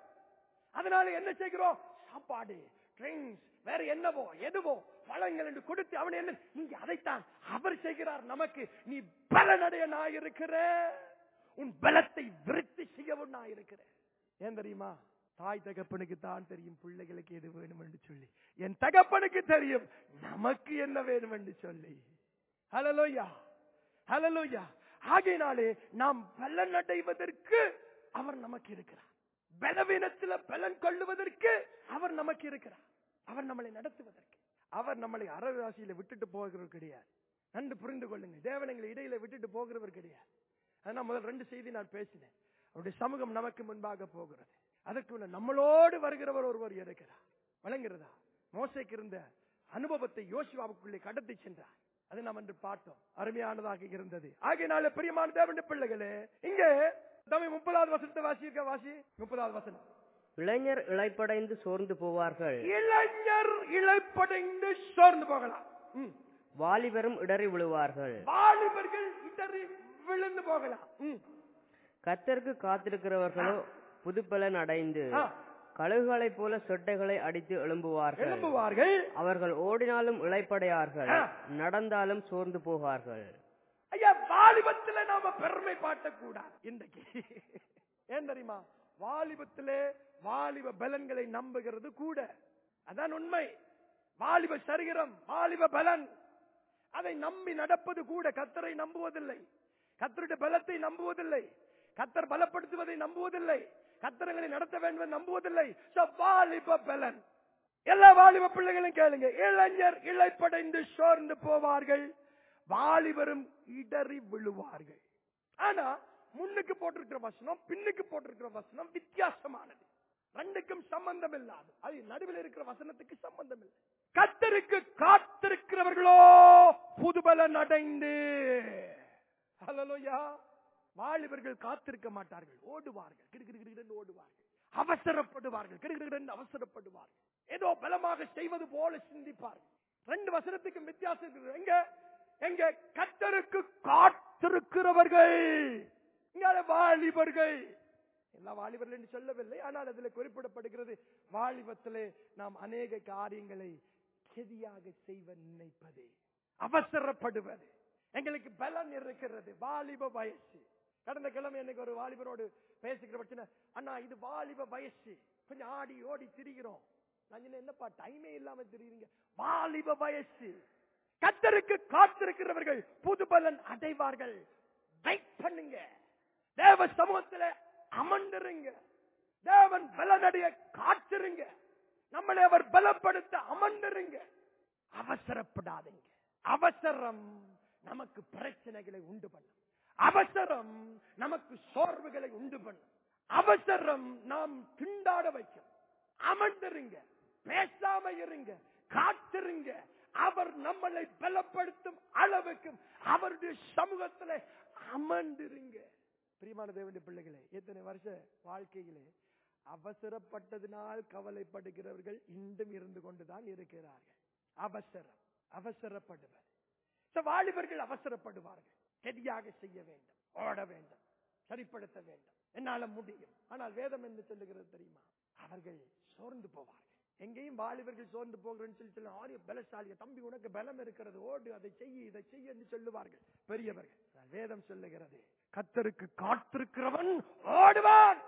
அதனால என்ன செய்கிறோம் சாப்பாடு ட்ரிங்க்ஸ் வேற என்னவோ எதுவோ பழங்கள் என்று கொடுத்து அவன் என்ன இங்க அதைத்தான் அவர் செய்கிறார் நமக்கு நீ பலனடைய நான் இருக்கிற உன் பலத்தை விருத்தி செய்யவும் நான் இருக்கிறேன் ஏன் தெரியுமா தாய் தகப்பனுக்கு தான் தெரியும் பிள்ளைகளுக்கு எது வேணும் என்று சொல்லி என் தகப்பனுக்கு தெரியும் நமக்கு என்ன வேணும் என்று சொல்லி ஹலலோயா ஹலலோயா ஆகையினாலே நாம் பலன் அடைவதற்கு அவர் நமக்கு இருக்கிறார் பலவீனத்தில் பலன் கொள்ளுவதற்கு அவர் நமக்கு இருக்கிறார் அவர் நம்மளை நடத்துவதற்கு அவர் நம்மளை அரராசியில விட்டுட்டு போகிறவர் கிடையாது நன்கு புரிந்து கொள்ளுங்க தேவனங்களை இடையில விட்டுட்டு போகிறவர் கிடையாது அதான் முதல் ரெண்டு செய்தி நான் பேசினேன் அவருடைய சமூகம் நமக்கு முன்பாக போகிறது அதற்கு முன்ன நம்மளோடு வருகிறவர் ஒருவர் இருக்கிறார் வழங்குகிறதா மோசைக்கு இருந்த அனுபவத்தை யோசுவாவுக்குள்ளே கடத்தி சென்றார் அதை நாம் என்று பார்த்தோம் அருமையானதாக இருந்தது ஆகையினால பிரியமான தேவனுடைய பிள்ளைகளே இங்கே தமிழ் முப்பதாவது வசனத்தை வாசிக்க வாசி முப்பதாவது வசனம் இளைஞர் இளைப்படைந்து சோர்ந்து போவார்கள் இளைஞர் இழைப்படைந்து சோர்ந்து போகலாம் ம். வாலிபரும் இடறி விழுவார்கள் வாலிபர்கள் இடறி விழுந்து போகலாம் ம். கத்தருக்கு காத்திருக்கிறவர்களோ புதுப்பலன் அடைந்து ஆ. கழுகுகளைப் போல சொட்டைகளை அடித்து எழும்புவார்கள் எழும்புவார்கள் அவர்கள் ஓடினாலும் இளைப்படையார்கள் ஆ. நடந்தாலும் சோர்ந்து போகார்கள் ஐயா வாலிபத்துல நாம பெருமை பாட்டக்கூடாது இன்றைக்கு ஏன் தெரியுமா வாலிபத்திலே வாலிப பலன்களை நம்புகிறது கூட அதான் உண்மை வாலிப சரீரம் வாலிப பலன் அதை நம்பி நடப்பது கூட கத்தரை நம்புவதில்லை கத்தருடைய பலத்தை நம்புவதில்லை கத்தர் பலப்படுத்துவதை நம்புவதில்லை கத்தரங்களை நடத்த வேண்டும் நம்புவதில்லை So, வாலிப பலன் எல்லா வாலிப பிள்ளைகளும் கேளுங்க இளைஞர் இழைப்படைந்து சோர்ந்து போவார்கள் வாலிபரும் இடறி விழுவார்கள் ஆனா முன்னுக்கு போட்டிருக்கிற வசனம் பின்னுக்கு போட்டிருக்கிற வசனம் வித்தியாசமானது ரெண்டுக்கும் சம்பந்தம் இல்லாது அது நடுவில் இருக்கிற வசனத்துக்கு சம்பந்தம் இல்லை கத்தருக்கு காத்திருக்கிறவர்களோ புதுபலன் அடைந்து ஹலலோயா வாலிபர்கள் காத்திருக்க மாட்டார்கள் ஓடுவார்கள் கிடுகிடுகிடு ஓடுவார்கள் அவசரப்படுவார்கள் கிடுகிடுகிடு அவசரப்படுவார்கள் ஏதோ பலமாக செய்வது போல சிந்திப்பார்கள் ரெண்டு வசனத்துக்கும் வித்தியாசம் இருக்குது எங்க எங்க கத்தருக்கு காத்திருக்கிறவர்கள் இங்க வாலிபர்கள் எல்லா வாலிபர்கள் என்று சொல்லவில்லை ஆனால் அதில் குறிப்பிடப்படுகிறது வாலிபத்திலே நாம் அநேக காரியங்களை கெதியாக செய்வ நினைப்பது அவசரப்படுவது எங்களுக்கு பலன் இருக்கிறது வாலிப வயசு கடந்த கிழமை எனக்கு ஒரு வாலிபரோடு பேசுகிற பட்சம் அண்ணா இது வாலிப வயசு கொஞ்சம் ஆடி ஓடி திரிகிறோம் நான் சொன்னேன், என்னப்பா டைமே இல்லாம திரியுறீங்க வாலிப வயசு கத்தருக்கு காத்திருக்கிறவர்கள் புது பலன் அடைவார்கள் வெயிட் பண்ணுங்க தேவ சமூகத்துல அமர்ந்துருங்க தேவன் பலனடைய காத்திருங்க நம்மளை அவர் பலப்படுத்த அமர்ந்துருங்க அவசரப்படாதீங்க அவசரம் நமக்கு பிரச்சனைகளை உண்டு பண்ணும் அவசரம் நமக்கு சோர்வுகளை உண்டு பண்ணும் அவசரம் நாம் திண்டாட வைக்கும் அமர்ந்திருங்க பேசாம இருங்க காத்திருங்க அவர் நம்மளை பலப்படுத்தும் அளவுக்கு அவருடைய சமூகத்துல அமர்ந்திருங்க பிரியமான தேவனுடைய பிள்ளைகளே எத்தனை வருஷ வாழ்க்கையிலே அவசரப்பட்டதினால் கவலைப்படுகிறவர்கள் இன்றும் இருந்து கொண்டுதான் இருக்கிறார்கள் அவசரம் அவசரப்படுவர் So, வாலிபர்கள் அவசரப்படுவார்கள் கெதியாக செய்ய வேண்டும் ஓட வேண்டும் சரிப்படுத்த வேண்டும் என்னால முடியும் ஆனால் வேதம் என்ன சொல்லுகிறது தெரியுமா அவர்கள் சோர்ந்து போவார்கள் எங்கேயும் வாலிபர்கள் சோர்ந்து போகிறேன்னு சொல்லி சொல்ல ஆரிய பலசாலிய தம்பி உனக்கு பலம் இருக்கிறது ஓடு அதை செய்ய இதை செய்ய என்று சொல்லுவார்கள் பெரியவர்கள் ஆனால் வேதம் சொல்லுகிறது கத்தருக்கு காத்திருக்கிறவன் ஓடுவான்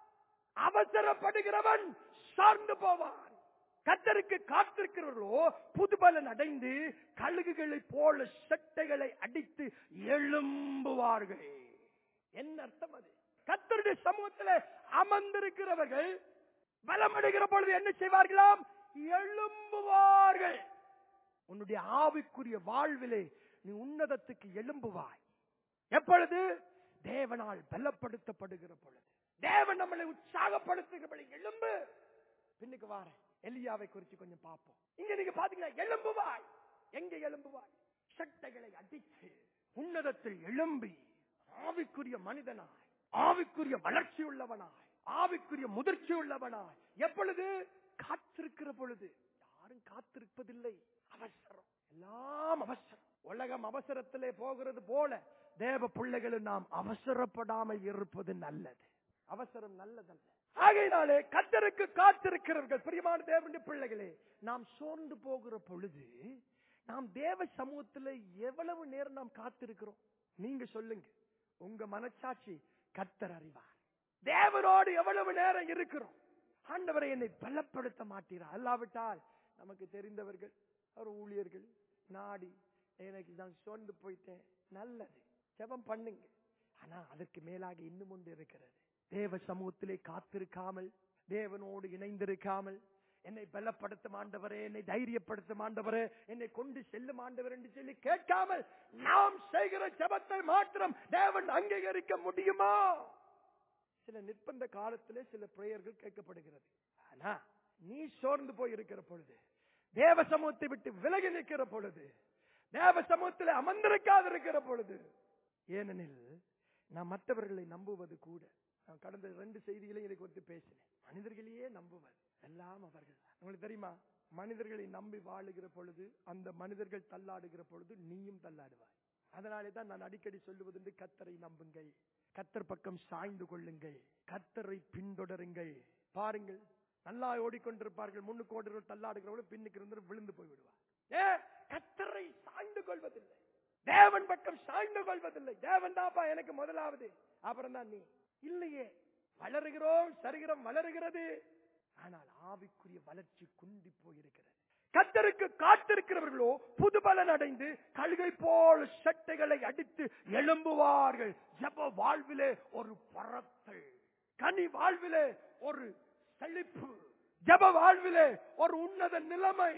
அவசரப்படுகிறவன் சார்ந்து போவான் கத்தருக்கு காத்திருக்கிறவர்களோ புதுபலன் அடைந்து கழுகுகளை போல செட்டைகளை அடித்து எழும்புவார்கள் என்ன அர்த்தம் அது கத்தருடைய சமூகத்தில் அமர்ந்திருக்கிறவர்கள் பலமடைகிற பொழுது என்ன செய்வார்களாம் எழும்புவார்கள் உன்னுடைய ஆவிக்குரிய வாழ்விலே நீ உன்னதத்துக்கு எழும்புவாய் எப்பொழுது தேவனால் பலப்படுத்தப்படுகிற பொழுது தேவன் நம்மளை உற்சாகப்படுத்துகிற பொழுது எழும்பு பின்னுக்கு வார எலியாவை குறித்து கொஞ்சம் பார்ப்போம் இங்க நீங்க பாத்தீங்கன்னா எழும்புவாய் எங்க எழும்புவாய் சட்டைகளை அடித்து உன்னதத்தில் எழும்பி ஆவிக்குரிய மனிதனாய் ஆவிக்குரிய வளர்ச்சி உள்ளவனாய் ஆவிக்குரிய முதிர்ச்சி உள்ளவனாய் எப்பொழுது காத்திருக்கிற பொழுது யாரும் காத்திருப்பதில்லை அவசரம் எல்லாம் அவசரம் உலகம் அவசரத்திலே போகிறது போல தேவ பிள்ளைகளும் நாம் அவசரப்படாமல் இருப்பது நல்லது அவசரம் நல்லதல்ல ஆகையினாலே கத்தருக்கு காத்திருக்கிறவர்கள் பிரியமான தேவனுடைய பிள்ளைகளே நாம் சோர்ந்து போகிற பொழுது நாம் தேவ சமூகத்தில் எவ்வளவு நேரம் நாம் காத்திருக்கிறோம் நீங்க சொல்லுங்க உங்க மனச்சாட்சி கத்தர் அறிவார் தேவனோடு எவ்வளவு நேரம் இருக்கிறோம் ஆண்டவரை என்னை பலப்படுத்த மாட்டீரா அல்லாவிட்டால் நமக்கு தெரிந்தவர்கள் அவர் ஊழியர்கள் நாடி எனக்கு நான் சோர்ந்து போயிட்டேன் நல்லது ஜெபம் பண்ணுங்க ஆனா அதற்கு மேலாக இன்னும் ஒன்று இருக்கிறது தேவ சமூகத்திலே காத்திருக்காமல் தேவனோடு இணைந்திருக்காமல் என்னை பலப்படுத்தும் ஆண்டவரே என்னை தைரியப்படுத்தும் ஆண்டவரே என்னை கொண்டு செல்லும் ஆண்டவர் என்று சொல்லி கேட்காமல் நாம் செய்கிற ஜெபத்தை மாத்திரம் தேவன் அங்கீகரிக்க முடியுமா சில நிர்பந்த காலத்திலே சில பிரேயர்கள் கேட்கப்படுகிறது ஆனா நீ சோர்ந்து போய் இருக்கிற பொழுது தேவ சமூகத்தை விட்டு விலகி நிற்கிற பொழுது தேவ சமூகத்தில் அமர்ந்திருக்காது இருக்கிற பொழுது ஏனெனில் நான் மற்றவர்களை நம்புவது கூட நான் கடந்த ரெண்டு செய்திகளையும் இதை குறித்து பேசினேன் மனிதர்களையே நம்புவது எல்லாம் அவர்கள் உங்களுக்கு தெரியுமா மனிதர்களை நம்பி வாழுகிற பொழுது அந்த மனிதர்கள் தள்ளாடுகிற பொழுது நீயும் தள்ளாடுவாய் அதனாலே தான் நான் அடிக்கடி சொல்லுவது கத்தரை நம்புங்கள் கத்தர் பக்கம் சாய்ந்து கொள்ளுங்கள் கத்தரை பின்தொடருங்கள் பாருங்கள் நல்லா ஓடிக்கொண்டிருப்பார்கள் முன்னுக்கு ஓடுறவர் தள்ளாடுகிறவர்கள் பின்னுக்கு இருந்து விழுந்து போய் விடுவார் ஏ கத்தரை சாய்ந்து கொள்வதில்லை தேவன் பக்கம் சாய்ந்து கொள்வதில்லை தேவன் தாப்பா எனக்கு முதலாவது அப்புறம் தான் நீ இல்லையே வளருகிறோம் சரிகிறோம் வளருகிறது ஆனால் ஆவிக்குரிய வளர்ச்சி குண்டி போயிருக்கிறது கத்தருக்கு காத்திருக்கிறவர்களோ புது பலன் அடைந்து கழுகை போல் சட்டைகளை அடித்து எழும்புவார்கள் ஜப வாழ்விலே ஒரு பறத்தல் கனி வாழ்விலே ஒரு செழிப்பு ஜப வாழ்விலே ஒரு உன்னத நிலைமை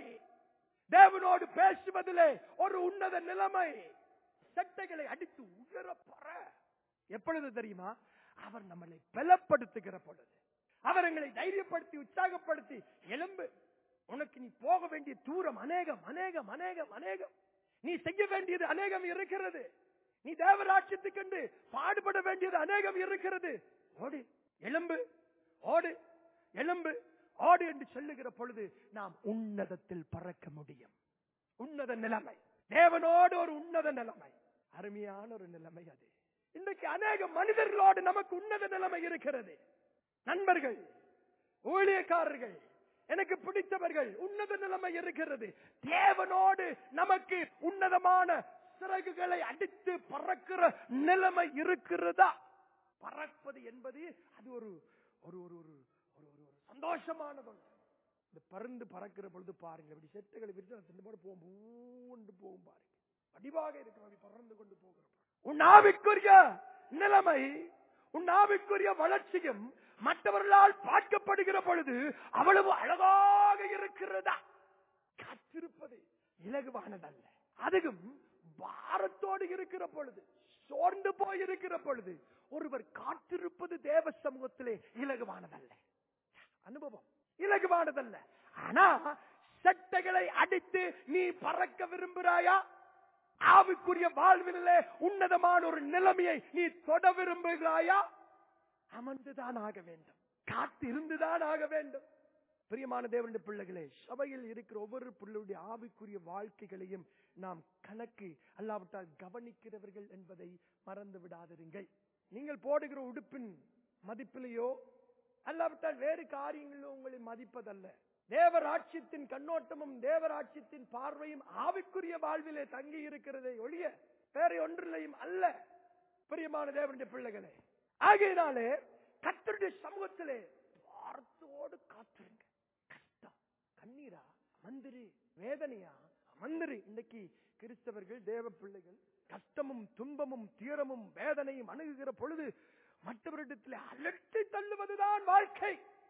தேவனோடு பேசுவதிலே ஒரு உன்னத நிலைமை சட்டைகளை அடித்து உயர பற எப்பொழுது தெரியுமா அவர் நம்மளை பலப்படுத்துகிற பொழுது அவர் எங்களை தைரியப்படுத்தி உற்சாகப்படுத்தி எலும்பு உனக்கு நீ போக வேண்டிய தூரம் அநேகம் அநேகம் அநேகம் அநேகம் நீ செய்ய வேண்டியது அநேகம் இருக்கிறது நீ தேவராட்சியத்துக்கென்று பாடுபட வேண்டியது அநேகம் இருக்கிறது ஓடு எலும்பு ஓடு எலும்பு ஓடு என்று சொல்லுகிற பொழுது நாம் உன்னதத்தில் பறக்க முடியும் உன்னத நிலைமை தேவனோடு ஒரு உன்னத நிலைமை அருமையான ஒரு நிலைமை அது இன்றைக்கு அநேக மனிதர்களோடு நமக்கு உன்னத நிலைமை இருக்கிறது நண்பர்கள் ஊழியக்காரர்கள் எனக்கு பிடித்தவர்கள் உன்னத நிலைமை இருக்கிறது தேவனோடு நமக்கு உன்னதமான சிறகுகளை அடித்து பறக்கிற நிலைமை இருக்கிறதா பறப்பது என்பது அது ஒரு ஒரு ஒரு ஒரு ஒரு ஒரு ஒரு சந்தோஷமானது ஒன்று. இந்த பறந்து பறக்கிற பொழுது பாருங்க இப்படி செட்டுகளை விரிச்சு அந்த சின்ன போகும் பூண்டு போகும் பாருங்க வடிவாக இருக்கும் அப்படி பறந்து கொண்டு போகிற பொழுது. உன் ஆவிக்குரிய நிலைமை உன் ஆவிக்குரிய வளர்ச்சியும் மற்றவர்களால் பார்க்கப்படுகிற பொழுது அவ்வளவு அழகாக இருக்கிறதா காத்திருப்பது இலகுவானதல்ல அதுவும் பாரத்தோடு இருக்கிற பொழுது சோர்ந்து போயிருக்கிற பொழுது ஒருவர் காத்திருப்பது தேவ சமூகத்திலே இலகுவானதல்ல அனுபவம் இலகுவானதல்ல ஆனா சட்டைகளை அடித்து நீ பறக்க விரும்புகிறாயா ஆவிக்குரிய வாழ்விலே உன்னதமான ஒரு நிலைமையை நீ தொட விரும்புகிறாயா அமர்ந்துதான் ஆக வேண்டும் காத்து இருந்துதான் ஆக வேண்டும் பிரியமான தேவனுடைய பிள்ளைகளே சபையில் இருக்கிற ஒவ்வொரு பிள்ளையுடைய ஆவிக்குரிய வாழ்க்கைகளையும் நாம் கணக்கு அல்லாவிட்டால் கவனிக்கிறவர்கள் என்பதை மறந்து விடாதிருங்கள் நீங்கள் போடுகிற உடுப்பின் மதிப்பிலேயோ அல்லாவிட்டால் வேறு காரியங்களிலோ உங்களை மதிப்பதல்ல தேவராட்சியத்தின் கண்ணோட்டமும் தேவராட்சியத்தின் பார்வையும் ஆவிக்குரிய வாழ்விலே தங்கி இருக்கிறதை ஒழிய வேற ஒன்றிலையும் அல்ல பிரியமான தேவனுடைய பிள்ளைகளே ஆகையினாலே கத்தருடைய சமூகத்திலே வார்த்தையோடு காத்திருங்க கஷ்டம் கண்ணீரா மந்திரி வேதனையா மந்திரி இன்னைக்கு கிறிஸ்தவர்கள் தேவ பிள்ளைகள் கஷ்டமும் துன்பமும் தீரமும் வேதனையும் அணுகுகிற பொழுது மற்றவரிடத்தில் அலட்டி தள்ளுவதுதான் வாழ்க்கை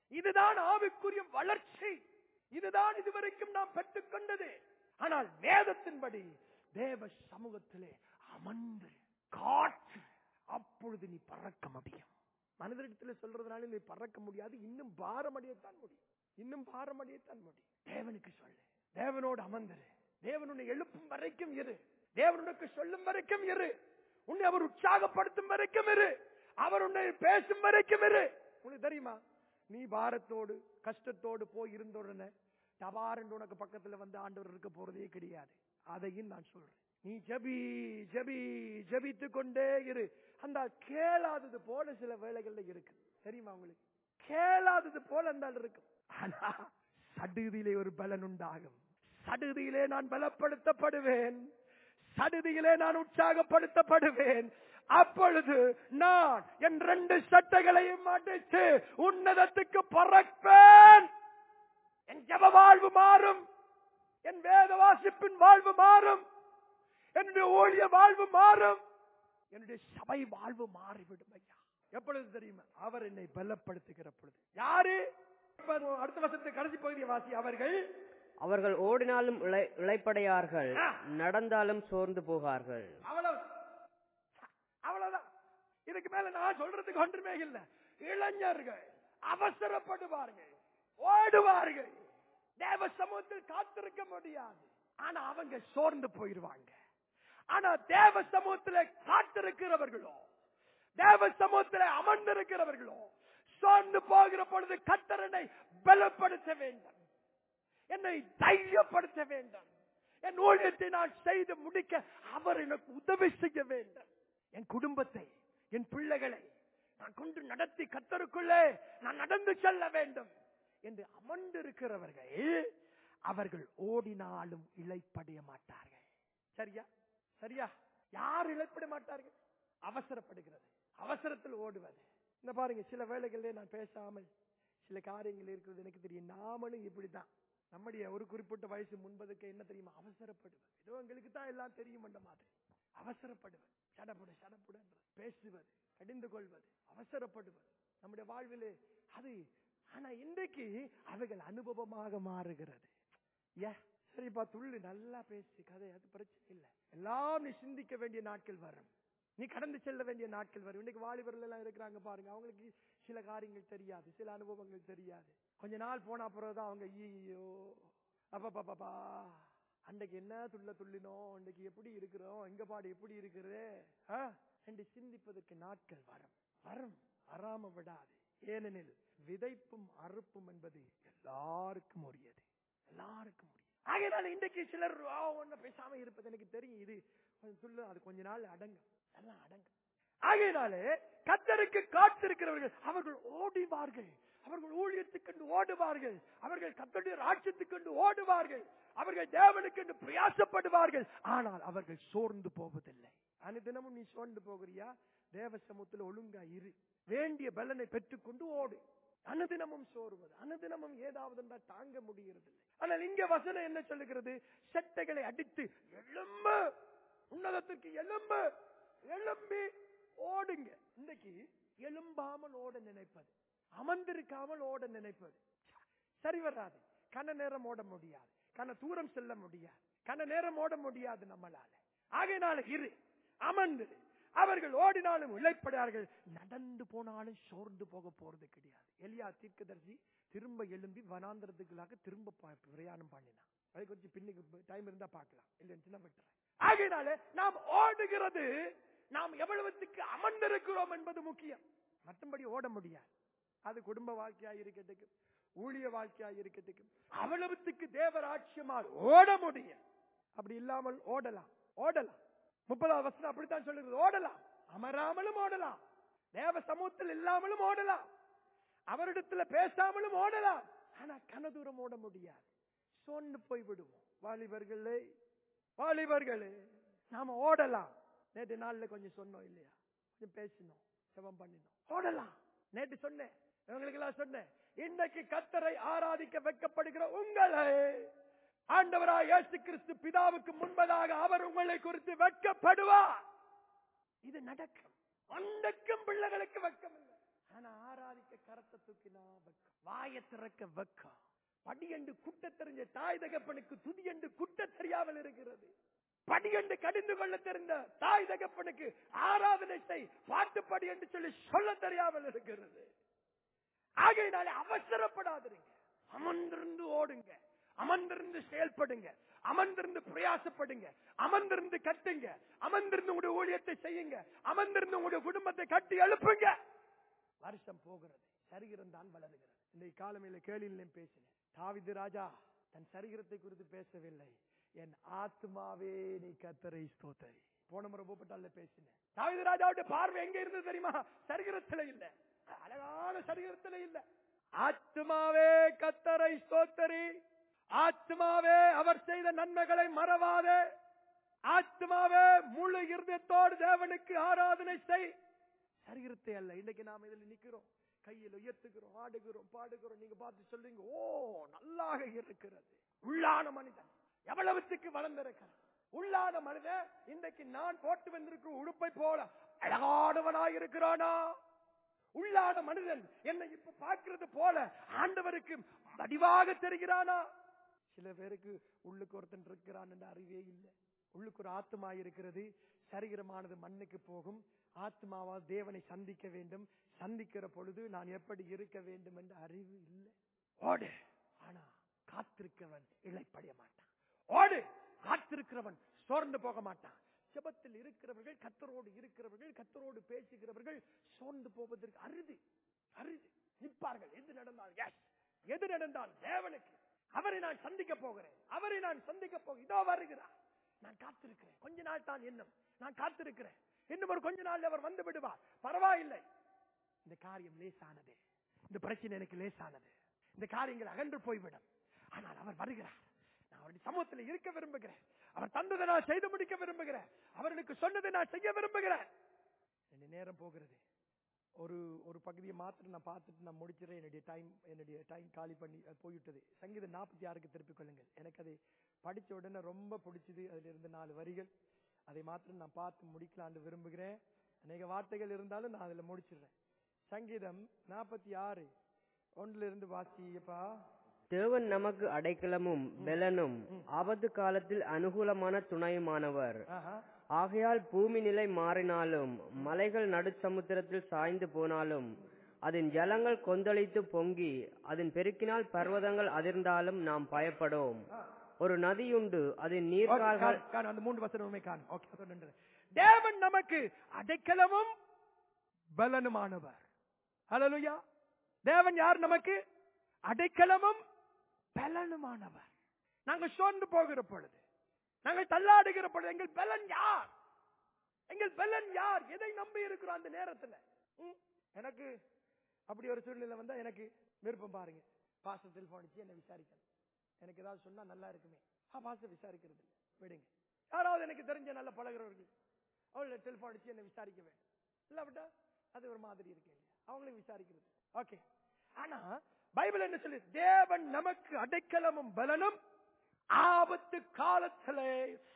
இதுதான் ஆவிக்குரிய வளர்ச்சி இதுதான் இதுவரைக்கும் நாம் பெற்றுக்கொண்டது ஆனால் வேதத்தின்படி தேவ சமூகத்திலே அமர்ந்து காற்று அப்பொழுது நீ பறக்க முடியும் மனிதரிடத்துல சொல்றதுனால நீ பறக்க முடியாது இன்னும் பாரமடையத்தான் முடியும் இன்னும் பாரமடையத்தான் முடியும் தேவனுக்கு சொல்லு தேவனோடு அமர்ந்திரு தேவன் உன்னை எழுப்பும் வரைக்கும் இரு தேவன் உனக்கு சொல்லும் வரைக்கும் இரு உன்னை அவர் உற்சாகப்படுத்தும் வரைக்கும் இரு அவர் உன்னை பேசும் வரைக்கும் இரு உனக்கு தெரியுமா நீ பாரத்தோடு கஷ்டத்தோடு போய் இருந்த உடனே டபாரண்டு உனக்கு பக்கத்துல வந்து ஆண்டவர் இருக்க போறதே கிடையாது அதையும் நான் சொல்றேன் நீ ஜபி ஜபி ஜபித்து கொண்டே இரு அந்த கேளாதது போல சில வேலைகள்ல இருக்கு தெரியுமா உங்களுக்கு கேளாதது போல அந்த ஆள் இருக்கும் ஆனா சடுதியிலே ஒரு பலன் உண்டாகும் சடுதியிலே நான் பலப்படுத்தப்படுவேன் சடுதியிலே நான் உற்சாகப்படுத்தப்படுவேன் அப்பொழுது நான் என் ரெண்டு சட்டைகளையும் அடித்து உன்னதத்துக்கு பறப்பேன் என் ஜப வாழ்வு மாறும் என் வேத வாசிப்பின் வாழ்வு மாறும் என்னுடைய ஊழிய வாழ்வு மாறும் என்னுடைய சபை வாழ்வு மாறிவிடும் ஐயா எப்பொழுது தெரியுமா அவர் என்னை பலப்படுத்துகிற பொழுது யாரு இப்ப அடுத்த வருஷத்து கடைசி பகுதியை வாசி அவர்கள் அவர்கள் ஓடினாலும் இளை- இளைப்படையார்கள் ஆ. நடந்தாலும் சோர்ந்து போகார்கள் அவ்வளவு அவ்வளவுதான் இதுக்கு மேல நான் சொல்றதுக்கு ஒன்றுமே இல்ல இளைஞர்கள் அவசரப்படுவார்கள் ஓடுவார்கள் தேவ சமூகத்தில் காத்திருக்க முடியாது ஆனா அவங்க சோர்ந்து போயிருவாங்க ஆனா தேவ சமூகத்தில் காத்திருக்கிறவர்களோ தேவ சமூகத்தில் அமர்ந்திருக்கிறவர்களோ சோர்ந்து போகிற பொழுது கத்தரனை பலப்படுத்த வேண்டும் என்னை தைரியப்படுத்த வேண்டும் என் ஊழியத்தை நான் செய்து முடிக்க அவர் எனக்கு உதவி செய்ய வேண்டும் என் குடும்பத்தை என் பிள்ளைகளை நான் கொண்டு நடத்தி கத்தருக்குள்ளே நான் நடந்து செல்ல வேண்டும் என்று அமர்ந்திருக்கிறவர்கள் அவர்கள் ஓடினாலும் இழைப்படைய மாட்டார்கள் சரியா சரியா யார் இழைப்பட மாட்டார்கள் அவசரப்படுகிறது அவசரத்தில் ஓடுவது இந்த பாருங்க சில வேளைகளிலே நான் பேசாமல் சில காரியங்கள் இருக்கிறது எனக்கு தெரியும் நாமளும் இப்படித்தான் நம்முடைய ஒரு குறிப்பிட்ட வயசு முன்பதுக்கு என்ன தெரியுமா அவசரப்படுவது ஏதோ எங்களுக்கு தான் எல்லாம் தெரியும் என்ற மாதிரி அவசரப்படுவது சடப்புட சடப்புட பேசுவது கடிந்து கொள்வது அவசரப்படுவது நம்முடைய வாழ்விலே அது ஆனா இன்றைக்கு அவைகள் அனுபவமாக மாறுகிறது ஏ சரிப்பா துள்ளு நல்லா பேசு கதை அது பிரச்சனை இல்லை எல்லாம் நீ சிந்திக்க வேண்டிய நாட்கள் வரும் நீ கடந்து செல்ல வேண்டிய நாட்கள் வரும் இன்னைக்கு வாலிபர்கள் எல்லாம் இருக்கிறாங்க பாருங்க அவங்களுக்கு சில காரியங்கள் தெரியாது சில அனுபவங்கள் தெரியாது கொஞ்ச நாள் போன அப்புறம் தான் அவங்க ஐயோ அப்பப்பா அன்றைக்கு என்ன துள்ள துள்ளினோம் அன்றைக்கு எப்படி இருக்கிறோம் எங்க பாடு எப்படி இருக்குது ஆ? என்று சிந்திப்பதற்கு நாட்கள் வரும் வரும் வராம விடாது ஏனெனில் விதைப்பும் அறுப்பும் என்பது எல்லாருக்கும் உரியது எல்லாருக்கும் உரியது ஆகையினால இன்றைக்கு சிலர் ஆ, ஒண்ணும் பேசாம இருப்பது எனக்கு தெரியும் இது கொஞ்சம் துள்ளு அது கொஞ்ச நாள் அடங்கும் எல்லாம் அடங்கும் ஆகையினாலே கத்தருக்கு காத்திருக்கிறவர்கள் அவர்கள் ஓடிவார்கள் அவர்கள் ஊழியத்துக்கென்று ஓடுவார்கள் அவர்கள் கத்தருடைய ராட்சத்துக்கென்று ஓடுவார்கள் அவர்கள் தேவனுக்கென்று பிரயாசப்படுவார்கள் ஆனால் அவர்கள் சோர்ந்து போவதில்லை அனுதினமும் நீ சோர்ந்து போகிறியா தேவ சமூகத்தில் ஒழுங்கா இரு வேண்டிய பலனை பெற்றுக்கொண்டு ஓடு அனுதினமும் சோர்வது அனுதினமும் ஏதாவது என்றால் தாங்க முடிகிறது ஆனால் இங்க வசனம் என்ன சொல்லுகிறது செட்டைகளை அடித்து எழும்பு உன்னதத்திற்கு எழும்பு எழும்பி ஓடுங்க இன்னைக்கு எழும்பாமல் ஓட நினைப்பது அமர்ந்திருக்காமல் ஓட நினைப்பது சரி வராது கன நேரம் ஓட முடியாது கன தூரம் செல்ல முடியாது கன நேரம் ஓட முடியாது நம்மளால ஆகையினால இரு அமர்ந்து அவர்கள் ஓடினாலும் இழைப்படார்கள் நடந்து போனாலும் சோர்ந்து போக போறது கிடையாது எலியா தீர்க்கதரிசி திரும்ப எழும்பி வனாந்திரத்துக்குள்ளாக திரும்ப ப- பிரயாணம் பண்ணினான் அதை கொஞ்சம் பின்னுக்கு டைம் இருந்தா பார்க்கலாம் இல்லைன்னு விட்டுறேன் ஆகையினால நாம் ஓடுகிறது நாம் எவ்வளவுத்துக்கு அமர்ந்திருக்கிறோம் என்பது முக்கியம் மற்றபடி ஓட முடியாது அது குடும்ப வாழ்க்கையா இருக்கட்டும் ஊழிய வாழ்க்கையா இருக்கட்டும் அவ்வளவுத்துக்கு தேவராட்சியமாக ஓட முடியும் அப்படி இல்லாமல் ஓடலாம் ஓடலாம் முப்பதாவது வசனம் அப்படித்தான் சொல்லுகிறது ஓடலாம் அமராமலும் ஓடலாம் தேவ சமூகத்தில் இல்லாமலும் ஓடலாம் அவரிடத்துல பேசாமலும் ஓடலாம் ஆனா கனதூரம் ஓட முடியாது சோர்ந்து போய் விடுவோம் வாலிபர்களே வாலிபர்களே நாம ஓடலாம் நேற்று நாள்ல கொஞ்சம் சொன்னோம் இல்லையா கொஞ்சம் பேசினோம் செவம் பண்ணினோம் ஓடலாம் நேற்று சொன்னேன் இவங்களுக்கு எல்லாம் சொன்னேன் இன்னைக்கு கத்தரை ஆராதிக்க வைக்கப்படுகிற உங்களை ஆண்டவராய் இயேசு கிறிஸ்து பிதாவுக்கு முன்பதாக அவர் உங்களை குறித்து வெட்கப்படுவார் இது நடக்கும் அன்றைக்கும் பிள்ளைகளுக்கு வெட்கம் இல்லை ஆனா ஆராதிக்க பார்க்க கரத்தை தூக்கினா வெக்கம் வாயை திறக்க வெக்கம் படியண்டு குட்ட தெரிஞ்ச தாய் தகப்பனுக்கு துதியண்டு குட்ட தெரியாமல் இருக்கிறது படியண்டு கடிந்து கொள்ள தெரிந்த தாய் தகப்பனுக்கு ஆராதனை செய் பாட்டு படி என்று சொல்லி சொல்ல தெரியாமல் இருக்கிறது ஆகையினாலே அவசரப்படாதீங்க அமர்ந்திருந்து ஓடுங்க அமர்ந்திருந்து செயல்படுங்க அமர்ந்திருந்து பிரயாசப்படுங்க அமர்ந்திருந்து கட்டுங்க அமர்ந்திருந்து உங்களுடைய ஊழியத்தை செய்யுங்க அமர்ந்திருந்து உங்களுடைய குடும்பத்தை கட்டி எழுப்புங்க வருஷம் போகிறது சரீரம் தான் வளருகிறது இந்த காலமையில கேள்வியிலும் பேசினேன் தாவிது ராஜா தன் சரீரத்தை குறித்து பேசவில்லை என் ஆத்மாவே நீ கத்தரை ஸ்தோத்தரி போன முறை போப்பட்டால பேசினேன் தாவிது ராஜாவுடைய பார்வை எங்க இருந்தது தெரியுமா சரீரத்துல இல்ல அழகான சரீரத்துல இல்ல ஆத்மாவே கத்தரை ஸ்தோத்தரி ஆத்மாவே அவர் செய்த நன்மைகளை மறவாதே ஆத்மாவே முழு இருதயத்தோடு தேவனுக்கு ஆராதனை செய் சரீரத்தை அல்ல இன்னைக்கு நாம இதுல நிக்கிறோம் கையில் உயர்த்துகிறோம் ஆடுகிறோம் பாடுகிறோம் நீங்க பார்த்து சொல்றீங்க ஓ நல்லாக இருக்கிறது உள்ளான மனிதன் எவ்வளவுத்துக்கு வளர்ந்திருக்கிறான் உள்ளான மனிதன் இன்றைக்கு நான் போட்டு வந்திருக்கிற உடுப்பை போல அழகானவனாய் இருக்கிறானா உள்ளான மனிதன் என்னை இப்ப பார்க்கிறது போல ஆண்டவருக்கு வடிவாக தெரிகிறானா சில பேருக்கு உள்ளுக்கு ஒருத்தன் இருக்கிறான் என்ற அறிவே இல்லை உள்ளுக்கு ஒரு ஆத்மா இருக்கிறது சரீரமானது மண்ணுக்கு போகும் ஆத்மாவா தேவனை சந்திக்க வேண்டும் சந்திக்கிற பொழுது நான் எப்படி இருக்க வேண்டும் என்ற அறிவு இல்லை ஓடு ஆனா காத்திருக்கிறவன் இழைப்படைய மாட்டான் ஓடு காத்திருக்கிறவன் சோர்ந்து போக மாட்டான் செபத்தில் இருக்கிறவர்கள் கத்தரோடு இருக்கிறவர்கள் கத்தரோடு பேசுகிறவர்கள் சோர்ந்து போவதற்கு அருது அருது நிற்பார்கள் எது நடந்தால் yes. எது நடந்தால் தேவனுக்கு அவரை நான் சந்திக்க போகிறேன் அவரை நான் சந்திக்க போகிறேன் இதோ வருகிறார் நான் காத்திருக்கிறேன் கொஞ்ச நாள் தான் இன்னும் நான் காத்திருக்கிறேன் இன்னும் ஒரு கொஞ்ச நாள் அவர் வந்து விடுவார் பரவாயில்லை இந்த காரியம் லேசானது இந்த பிரச்சனை எனக்கு லேசானது இந்த காரியங்கள் அகன்று போய்விடும் ஆனால் அவர் வருகிறார் நான் அவருடைய சமூகத்தில் இருக்க விரும்புகிறேன் அவர் தந்ததை நான் செய்து முடிக்க விரும்புகிறேன் அவர்களுக்கு சொன்னதை நான் செய்ய விரும்புகிறேன் ரெண்டு நேரம் போகிறது ஒரு ஒரு பகுதியை மாத்திரம் நான் பார்த்துட்டு நான் முடிச்சிடறேன் என்னுடைய டைம் என்னுடைய டைம் காலி பண்ணி அது போய்விட்டது சங்கீதம் நாற்பத்தி ஆறுக்கு திருப்பிக் கொள்ளுங்கள் எனக்கு அதை படிச்ச உடனே ரொம்ப பிடிச்சது அதுல இருந்து நாலு வரிகள் அதை மாத்திரம் நான் பார்த்து முடிக்கலான்னு விரும்புகிறேன் அநேக வார்த்தைகள் இருந்தாலும் நான் அதுல முடிச்சிடுறேன் சங்கீதம் நாற்பத்தி ஆறு ஒன்றுல இருந்து வாசியப்பா தேவன் நமக்கு அடைக்கலமும் பெலனும் ஆபத்து காலத்தில் அனுகூலமான துணையுமானவர் ஆஹா. ஆகையால் பூமி நிலை மாறினாலும் மலைகள் நடுச்சமுத்திரத்தில் சாய்ந்து போனாலும் அதன் ஜலங்கள் கொந்தளித்து பொங்கி அதன் பெருக்கினால் பர்வதங்கள் அதிர்ந்தாலும் நாம் பயப்படோம் ஒரு நதியுண்டு அதன் ஓகே, நீர்கால்கள் காண், காண், அந்த மூன்று வசனமுமே காணும் ஓகே அதோட நின்று. தேவன் நமக்கு அடைக்கலமும் பலனுமானவர் ஹalleluya தேவன் யார் நமக்கு அடைக்கலமும் பலனுமானவர் நாங்க சோர்ந்து போகிற பொழுது நாங்கள் தள்ளாடுகிற பொழுது எங்கள் பலன் யார் எங்கள் பலன் யார் எதை நம்பி இருக்கிறோம் அந்த நேரத்துல ம்? எனக்கு அப்படி ஒரு சூழ்நிலை வந்தா எனக்கு விருப்பம் பாருங்க பாசத்தில் போனிச்சு என்ன விசாரிக்கணும் எனக்கு ஏதாவது சொன்னா நல்லா இருக்குமே ஆ பாச விசாரிக்கிறது இல்ல விடுங்க யாராவது எனக்கு தெரிஞ்ச நல்ல பழகிறவர்கள் அவங்கள டெலிஃபோன் அடிச்சு என்ன விசாரிக்க வேண்டும் இல்லாவிட்டா அது ஒரு மாதிரி இருக்கு இல்லையா அவங்களையும் விசாரிக்கிறது ஓகே ஆனா பைபிள் என்ன சொல்லி தேவன் நமக்கு அடைக்கலமும் பலனும் ஆபத்து காலத்திலே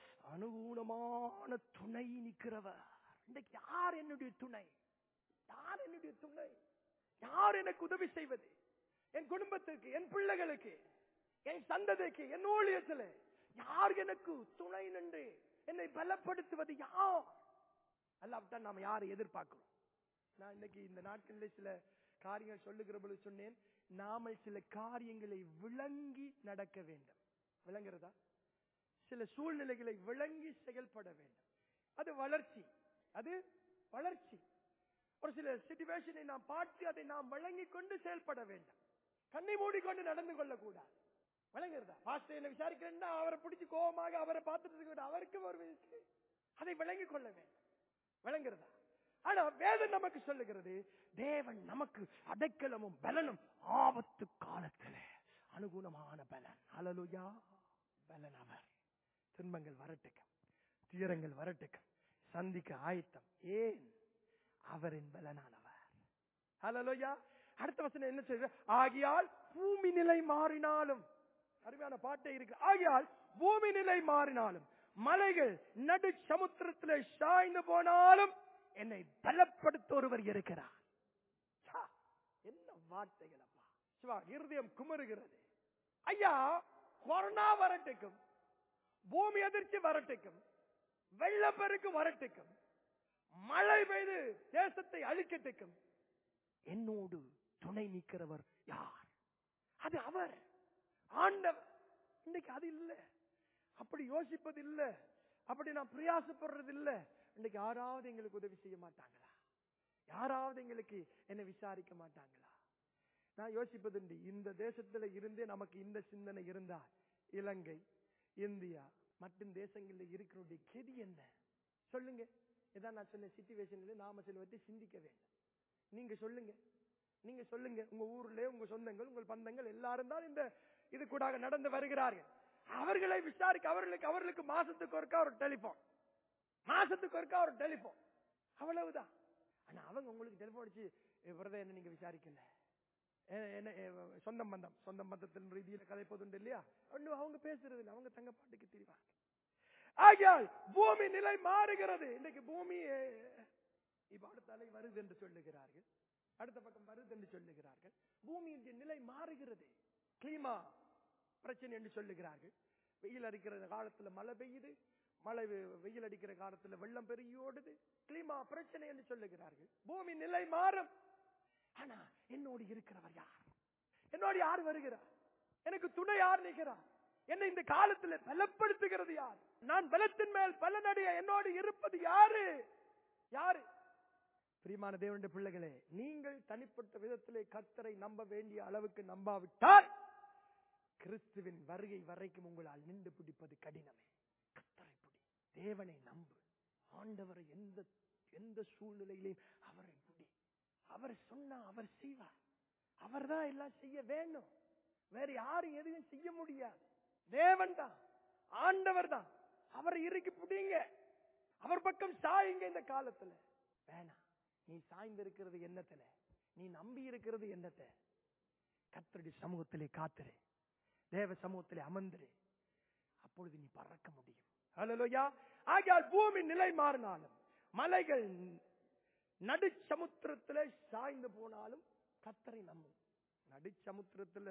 அனுகூலமான துணை நிற்கிறவர் இன்றைக்கு யார் என்னுடைய துணை யார் என்னுடைய துணை யார் எனக்கு உதவி செய்வது என் குடும்பத்துக்கு என் பிள்ளைகளுக்கு என் சந்ததிக்கு என் ஊழியத்தில் யார் எனக்கு துணை நின்று என்னை பலப்படுத்துவது யார் அல்லாவிட்டா நாம யாரை எதிர்பார்க்கிறோம் நான் இன்னைக்கு இந்த நாட்களில் சில காரியங்கள் சொல்லுகிற பொழுது சொன்னேன் நாமல் சில காரியங்களை விளங்கி நடக்க வேண்டும் விளங்குறதா சில சூழ்நிலைகளை விளங்கி செயல்பட வேண்டும் அது வளர்ச்சி அது வளர்ச்சி ஒரு சில சிச்சுவேஷனை நாம் பார்த்து அதை நாம் வழங்கிக் கொண்டு செயல்பட வேண்டும் கண்ணை மூடிக்கொண்டு நடந்து கொள்ளக்கூடாது விளங்குறதா பாஸ்டர் என்ன விசாரிக்கிறேன்னா அவரை பிடிச்சு கோபமாக அவரை பார்த்துட்டு இருக்க வேண்டும். அவருக்கு ஒரு வயசு அதை விளங்கிக் கொள்ள வேண்டும் விளங்குறதா ஆனா வேதம் நமக்கு சொல்லுகிறது தேவன் நமக்கு அடைக்கலமும் பலனும் ஆபத்து காலத்திலே அனுகுணமான பலன் அலலுயா பலன் அவர் துன்பங்கள் வரட்டுக்கும் துயரங்கள் வரட்டுக்கும் சந்திக்க ஆயத்தம் ஏன் அவரின் பலனானவர் ஹalleluya அடுத்த வசனம் என்ன சொல்ற ஆகியால் பூமி நிலை மாறினாலும் அருமையான பாட்டே இருக்கு ஆகியால் பூமி நிலை மாறினாலும் மலைகள் நடு சமுத்திரத்திலே சாய்ந்து போனாலும் என்னை பலப்படுத்த ஒருவர் இருக்கிறார் சா, என்ன வார்த்தைகள் அப்பா சிவா இருதயம் குமருகிறது ஐயா கொரோனா வரட்டுக்கும் பூமி அதிர்ச்சி வரட்டுக்கும் வெள்ளப்பெருக்கு வரட்டுக்கும் மழை பெய்து தேசத்தை அழிக்கட்டுக்கும் என்னோடு துணை நிற்கிறவர் யார் அது அவர் ஆண்டவர் இன்னைக்கு அது இல்ல அப்படி யோசிப்பது இல்ல அப்படி நான் பிரயாசப்படுறது இல்ல இன்னைக்கு யாராவது எங்களுக்கு உதவி செய்ய மாட்டாங்களா யாராவது எங்களுக்கு என்ன விசாரிக்க மாட்டாங்களா நான் யோசிப்பது உண்டு. இந்த தேசத்துல இருந்தே நமக்கு இந்த சிந்தனை இருந்தா இலங்கை இந்தியா மற்றும் தேசங்கள்ல இருக்கிற கெதி என்ன சொல்லுங்க இதான் நான் சொன்ன சிச்சுவேஷன்ல நாம சிலவற்றை சிந்திக்க வேண்டும் நீங்க சொல்லுங்க நீங்க சொல்லுங்க உங்க ஊர்ல உங்க சொந்தங்கள் உங்கள் பந்தங்கள் எல்லாரும் தான் இந்த இது கூட நடந்து வருகிறார்கள் அவர்களை விசாரிக்க அவர்களுக்கு அவர்களுக்கு மாசத்துக்கு ஒருக்கா ஒரு டெலிபோன் மாசத்துக்கு ஒருக்கா ஒரு டெலிபோன் அவ்வளவுதான் ஆனா அவங்க உங்களுக்கு டெலிபோன் அடிச்சு விரதம் என்ன நீங்க விசாரிக்கல ஏ- என்ன ஏ, சொந்தம் பந்தம் சொந்தம் பந்தத்தின் ரீதியில கதைப்பதுண்டு இல்லையா ஒண்ணும் அவங்க பேசுறது இல்லை அவங்க தங்க பாட்டுக்கு திரிவாங்க ஆகையால் பூமி நிலை மாறுகிறது இன்னைக்கு பூமி ஏ, இப்ப அடுத்த அலை வருது என்று சொல்லுகிறார்கள் அடுத்த பக்கம் வருது என்று சொல்லுகிறார்கள் பூமியின் நிலை மாறுகிறது கிளிமா பிரச்சனை என்று சொல்லுகிறார்கள் வெயில் அடிக்கிற காலத்துல மழை பெய்யுது மழை வெ- வெயில் அடிக்கிற காலத்துல வெள்ளம் பெருகி ஓடுது கிளிமா பிரச்சனை என்று சொல்லுகிறார்கள் பூமி நிலை மாறும் ஆனா என்னோடு இருக்கிறவர் யார் என்னோடு யார் வருகிறார் எனக்கு துணை யார் நிற்கிறார் என்னை இந்த காலத்துல பலப்படுத்துகிறது யார் நான் பலத்தின் மேல் பலனடைய என்னோடு இருப்பது யாரு யாரு பிரியமான தேவனுடைய பிள்ளைகளே நீங்கள் தனிப்பட்ட விதத்திலே கர்த்தரை நம்ப வேண்டிய அளவுக்கு நம்பாவிட்டால் கிறிஸ்துவின் வருகை வரைக்கும் உங்களால் நின்று பிடிப்பது கடினமே கர்த்தரை பிடி தேவனை நம்பு ஆண்டவரை எந்த எந்த சூழ்நிலையிலையும் அவரை பிடி அவர் சொன்னா அவர் செய்வார் அவர்தான் எல்லாம் செய்ய வேணும் வேற யாரும் எதுவும் செய்ய முடியாது தேவன் தான் ஆண்டவர் தான் அவரை இறுக்கி பிடிங்க அவர் பக்கம் சாயுங்க இந்த காலத்துல வேணாம் நீ சாய்ந்து இருக்கிறது என்னத்துல நீ நம்பி இருக்கிறது என்னத்தை கத்தருடைய சமூகத்திலே காத்துரு தேவ சமூகத்திலே அமர்ந்துரு அப்பொழுது நீ பறக்க முடியும் ஹalleluya ஆகையால் பூமி நிலை மாறினாலும் மலைகள் நடு சமுத்திரத்திலே சாய்ந்து போனாலும் கத்தரை நம்பும் நடு சமுத்திரத்துல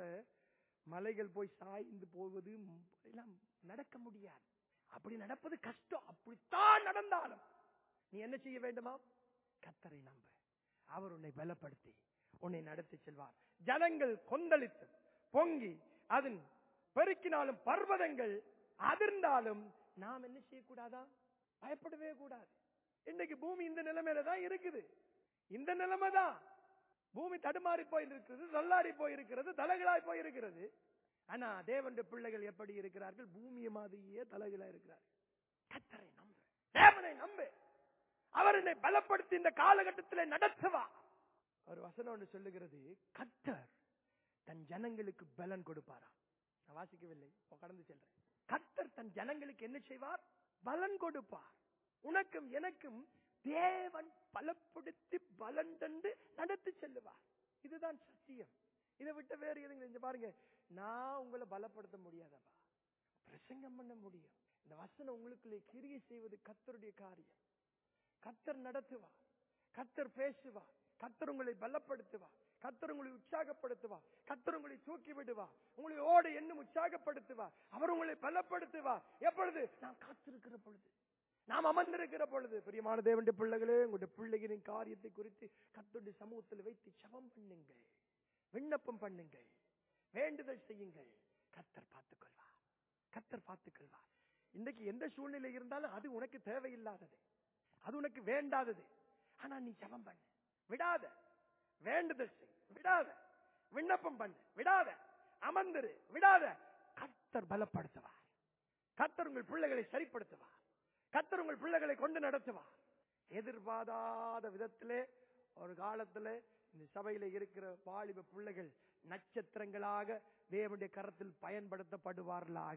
மலைகள் போய் சாய்ந்து போவது எல்லாம் நடக்க முடியாது அப்படி நடப்பது கஷ்டம் அப்படித்தான் நடந்தாலும் நீ என்ன செய்ய வேண்டுமா கத்தரை நம்ப அவர் உன்னை பலப்படுத்தி உன்னை நடத்தி செல்வார் ஜனங்கள் கொந்தளித்து பொங்கி அதன் பெருக்கினாலும் பர்வதங்கள் அதிர்ந்தாலும் நாம் என்ன செய்யக்கூடாதா பயப்படவே கூடாது இன்னைக்கு பூமி இந்த நிலைமையில தான் இருக்குது இந்த நிலைமை தான் பூமி தடுமாறி போயிருக்கிறது தள்ளாடி போயிருக்கிறது தலைகளாய் போயிருக்கிறது ஆனா தேவனுடைய பிள்ளைகள் எப்படி இருக்கிறார்கள் பூமியை மாதிரியே தலைகளா இருக்கிறார்கள் கத்தரை நம்பு தேவனை நம்பு அவர் என்னை பலப்படுத்தி இந்த காலகட்டத்தில் நடத்துவா ஒரு வசனம் ஒன்று சொல்லுகிறது கத்தர் தன் ஜனங்களுக்கு பலன் கொடுப்பாரா நான் வாசிக்கவில்லை இப்போ கடந்து செல்றேன் கத்தர் தன் ஜனங்களுக்கு என்ன செய்வார் பலன் கொடுப்பார் உனக்கும் எனக்கும் தேவன் பலப்படுத்தி பலன் தந்து நடத்தி செல்லுவார் இதுதான் சத்தியம் இதை விட்டு வேற எதுங்க இங்க பாருங்க நான் உங்களை பலப்படுத்த முடியாதப்பா பிரசங்கம் பண்ண முடியும் இந்த வசனம் உங்களுக்குள்ளே கிரியை செய்வது கத்தருடைய காரியம் கத்தர் நடத்துவார் கத்தர் பேசுவார் கத்தர் உங்களை பலப்படுத்துவார் கத்தர் உங்களை உற்சாகப்படுத்துவார் கத்தர் உங்களை தூக்கி விடுவார் உங்களை ஓட என்னும் உற்சாகப்படுத்துவார் அவர் உங்களை பலப்படுத்துவார் எப்பொழுது நாம் காத்திருக்கிற பொழுது நாம் அமர்ந்திருக்கிற பொழுது பிரியமான தேவனுடைய பிள்ளைகளே உங்களுடைய பிள்ளைகளின் காரியத்தை குறித்து கத்தருடைய சமூகத்தில் வைத்து சமம் பண்ணுங்கள் விண்ணப்பம் பண்ணுங்கள் வேண்டுதல் செய்யுங்கள் கத்தர் பார்த்துக் கொள்வார் கத்தர் பார்த்துக் கொள்வார் இன்னைக்கு எந்த சூழ்நிலை இருந்தாலும் அது உனக்கு தேவையில்லாதது அது உனக்கு வேண்டாதது ஆனா நீ ஜெபம் பண்ணு விடாத வேண்டுதல் செய் விடாத விண்ணப்பம் பண்ணு விடாத அமர்ந்திரு விடாத கத்தர் பலப்படுத்துவார் கத்தர் உங்கள் பிள்ளைகளை சரிப்படுத்துவார் கத்தர் உங்கள் பிள்ளைகளை கொண்டு நடத்துவார் எதிர்பாராத விதத்திலே ஒரு காலத்துல இந்த சபையில இருக்கிற வாலிப பிள்ளைகள் நட்சத்திரங்களாக தேவனுடைய கரத்தில் பயன்படுத்தப்படுவார்களாக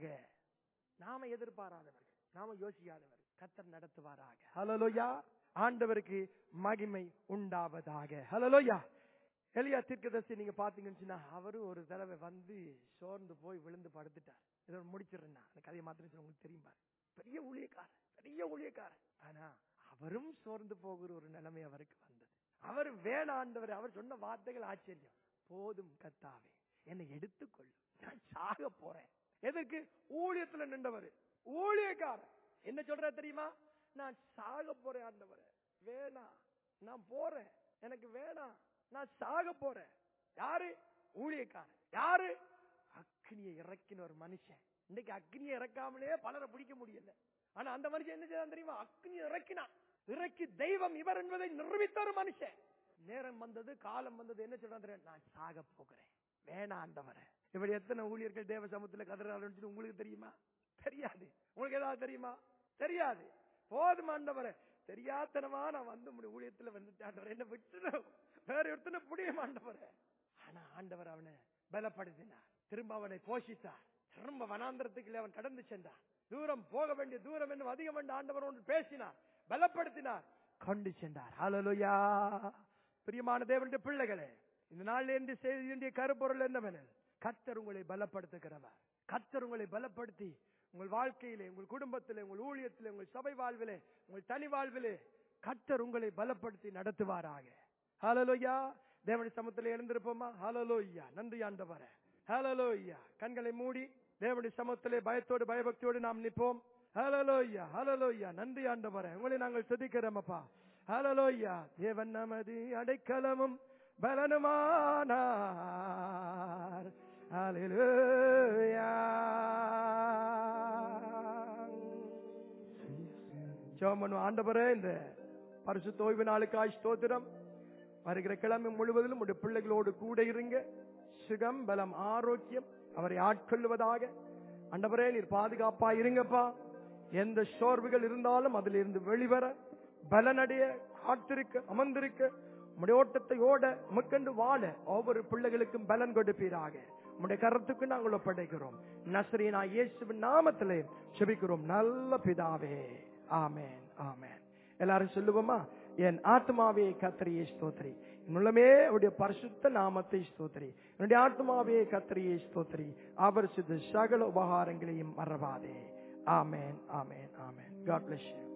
நாம எதிர்பாராதவர்கள் நாம யோசிக்காதவர்கள் கத்தர் நடத்துவாராக ஹலலோயா ஆண்டவருக்கு மகிமை உண்டாவதாக ஹலலோயா எலியா தீர்க்கதரிசி நீங்க பாத்தீங்கன்னு சொன்னா அவரும் ஒரு தடவை வந்து சோர்ந்து போய் விழுந்து படுத்துட்டார் இதை முடிச்சிடுறேன் அந்த கதையை மாத்திரம் சொல்ல உங்களுக்கு தெரியும் பாரு பெரிய ஊழியக்காரன் பெரிய ஊழியக்காரன் ஆனா அவரும் சோர்ந்து போகிற ஒரு நிலைமை அவருக்கு வந்தது அவர் வேணாண்டவர் அவர் சொன்ன வார்த்தைகள் ஆச்சரியம் போதும் கத்தாவே என்னை எடுத்துக்கொள்ளும் நான் சாக போறேன் எதற்கு ஊழியத்துல நின்றவர் ஊழியக்காரன் என்ன சொல்ற தெரியுமா நான் சாக போறேன் ஆண்டவரே வேணாம் நான் போறேன் எனக்கு வேணாம் நான் சாக போறேன் யாரு ஊழியக்காரன் யாரு அக்னியை இறக்கின ஒரு மனுஷன் இன்னைக்கு அக்னியை இறக்காமலே பலரை பிடிக்க முடியல ஆனா அந்த மனுஷன் என்ன செய்தான் தெரியுமா அக்னியை இறக்கினான் இறக்கி தெய்வம் இவர் என்பதை நிரூபித்த ஒரு மனுஷன் நேரம் வந்தது காலம் வந்தது என்ன சொல்றான் தெரியும் நான் சாக போகிறேன் வேணாம் ஆண்டவரே இப்படி எத்தனை ஊழியர்கள் தேவ சமூகத்துல கதறாருன்னு உங்களுக்கு தெரியுமா தெரியாது உங்களுக்கு ஏதாவது தெரியுமா தெரியாது போதும் ஆண்டவரே தெரியாதனமா நான் வந்து உங்களுடைய ஊழியத்துல வந்துட்டாண்டவர் என்ன விட்டுடும் வேற ஒருத்தனை புடிய மாண்டவரே ஆனா ஆண்டவர் அவனை பலப்படுத்தினார் திரும்ப அவனை போஷித்தார் திரும்ப வனாந்திரத்துக்குள்ளே அவன் கடந்து சென்றான் தூரம் போக வேண்டிய தூரம் என்னும் அதிகம் என்று ஆண்டவர் ஒன்று பேசினார் பலப்படுத்தினார் கொண்டு சென்றார் ஹalleluya பிரியமான தேவனுடைய பிள்ளைகளே இந்த நாளில் என்று செய்தியுடைய கருப்பொருள் என்னவெனில் கத்தர் உங்களை பலப்படுத்துகிறவர் கத்தர் உங்களை பலப்படுத்தி உங்கள் வாழ்க்கையிலே உங்கள் குடும்பத்திலே உங்கள் ஊழியத்திலே உங்கள் சபை வாழ்விலே உங்கள் தனி வாழ்விலே கத்தர் உங்களை பலப்படுத்தி நடத்துவாராக ஹalleluya தேவனுடைய சமூகத்தில் எழுந்திருப்போமா ஹalleluya நன்றி ஆண்டவரே ஹalleluya கண்களை மூடி தேவனுடைய சமூகத்திலே பயத்தோடு பயபக்தியோடு நாம் நிற்போம் ஹalleluya ஹalleluya நன்றி ஆண்டவரே உங்களை நாங்கள் துதிக்கிறோம் அப்பா ஹalleluya தேவன் நமது அடைக்கலமும் பலனுமானார் ஹalleluya ஜோமனு ஆண்டவரே இந்த பரிசுத்த ஓய்வு நாளுக்காய் ஸ்தோத்திரம் வருகிற கிழமை முழுவதிலும் உடைய பிள்ளைகளோடு கூட இருங்க சுகம் பலம் ஆரோக்கியம் அவரை ஆட்கொள்வதாக ஆண்டவரே நீர் பாதுகாப்பா இருங்கப்பா எந்த சோர்வுகள் இருந்தாலும் அதில் இருந்து வெளிவர பலனடைய காத்திருக்க அமர்ந்திருக்க உம்முடைய ஓட்டத்தை ஓட முக்கண்டு வாழ ஒவ்வொரு பிள்ளைகளுக்கும் பலன் கொடுப்பீராக உம்முடைய கரத்துக்கு நாங்கள் ஒப்படைக்கிறோம் நசரீனா இயேசுவின் நாமத்திலே செபிக்கிறோம் நல்ல பிதாவே ஆமென் ஆமென் எல்லாரும் சொல்லுவோமா என் ஆத்மாவே கத்திரியை ஸ்தோத்திரி என்னுள்ளமே அவருடைய பரிசுத்த நாமத்தை ஸ்தோத்திரி என்னுடைய ஆத்மாவே கத்திரியை ஸ்தோத்திரி அவர் சித்த சகல உபகாரங்களையும் மறவாதே amen amen amen God bless you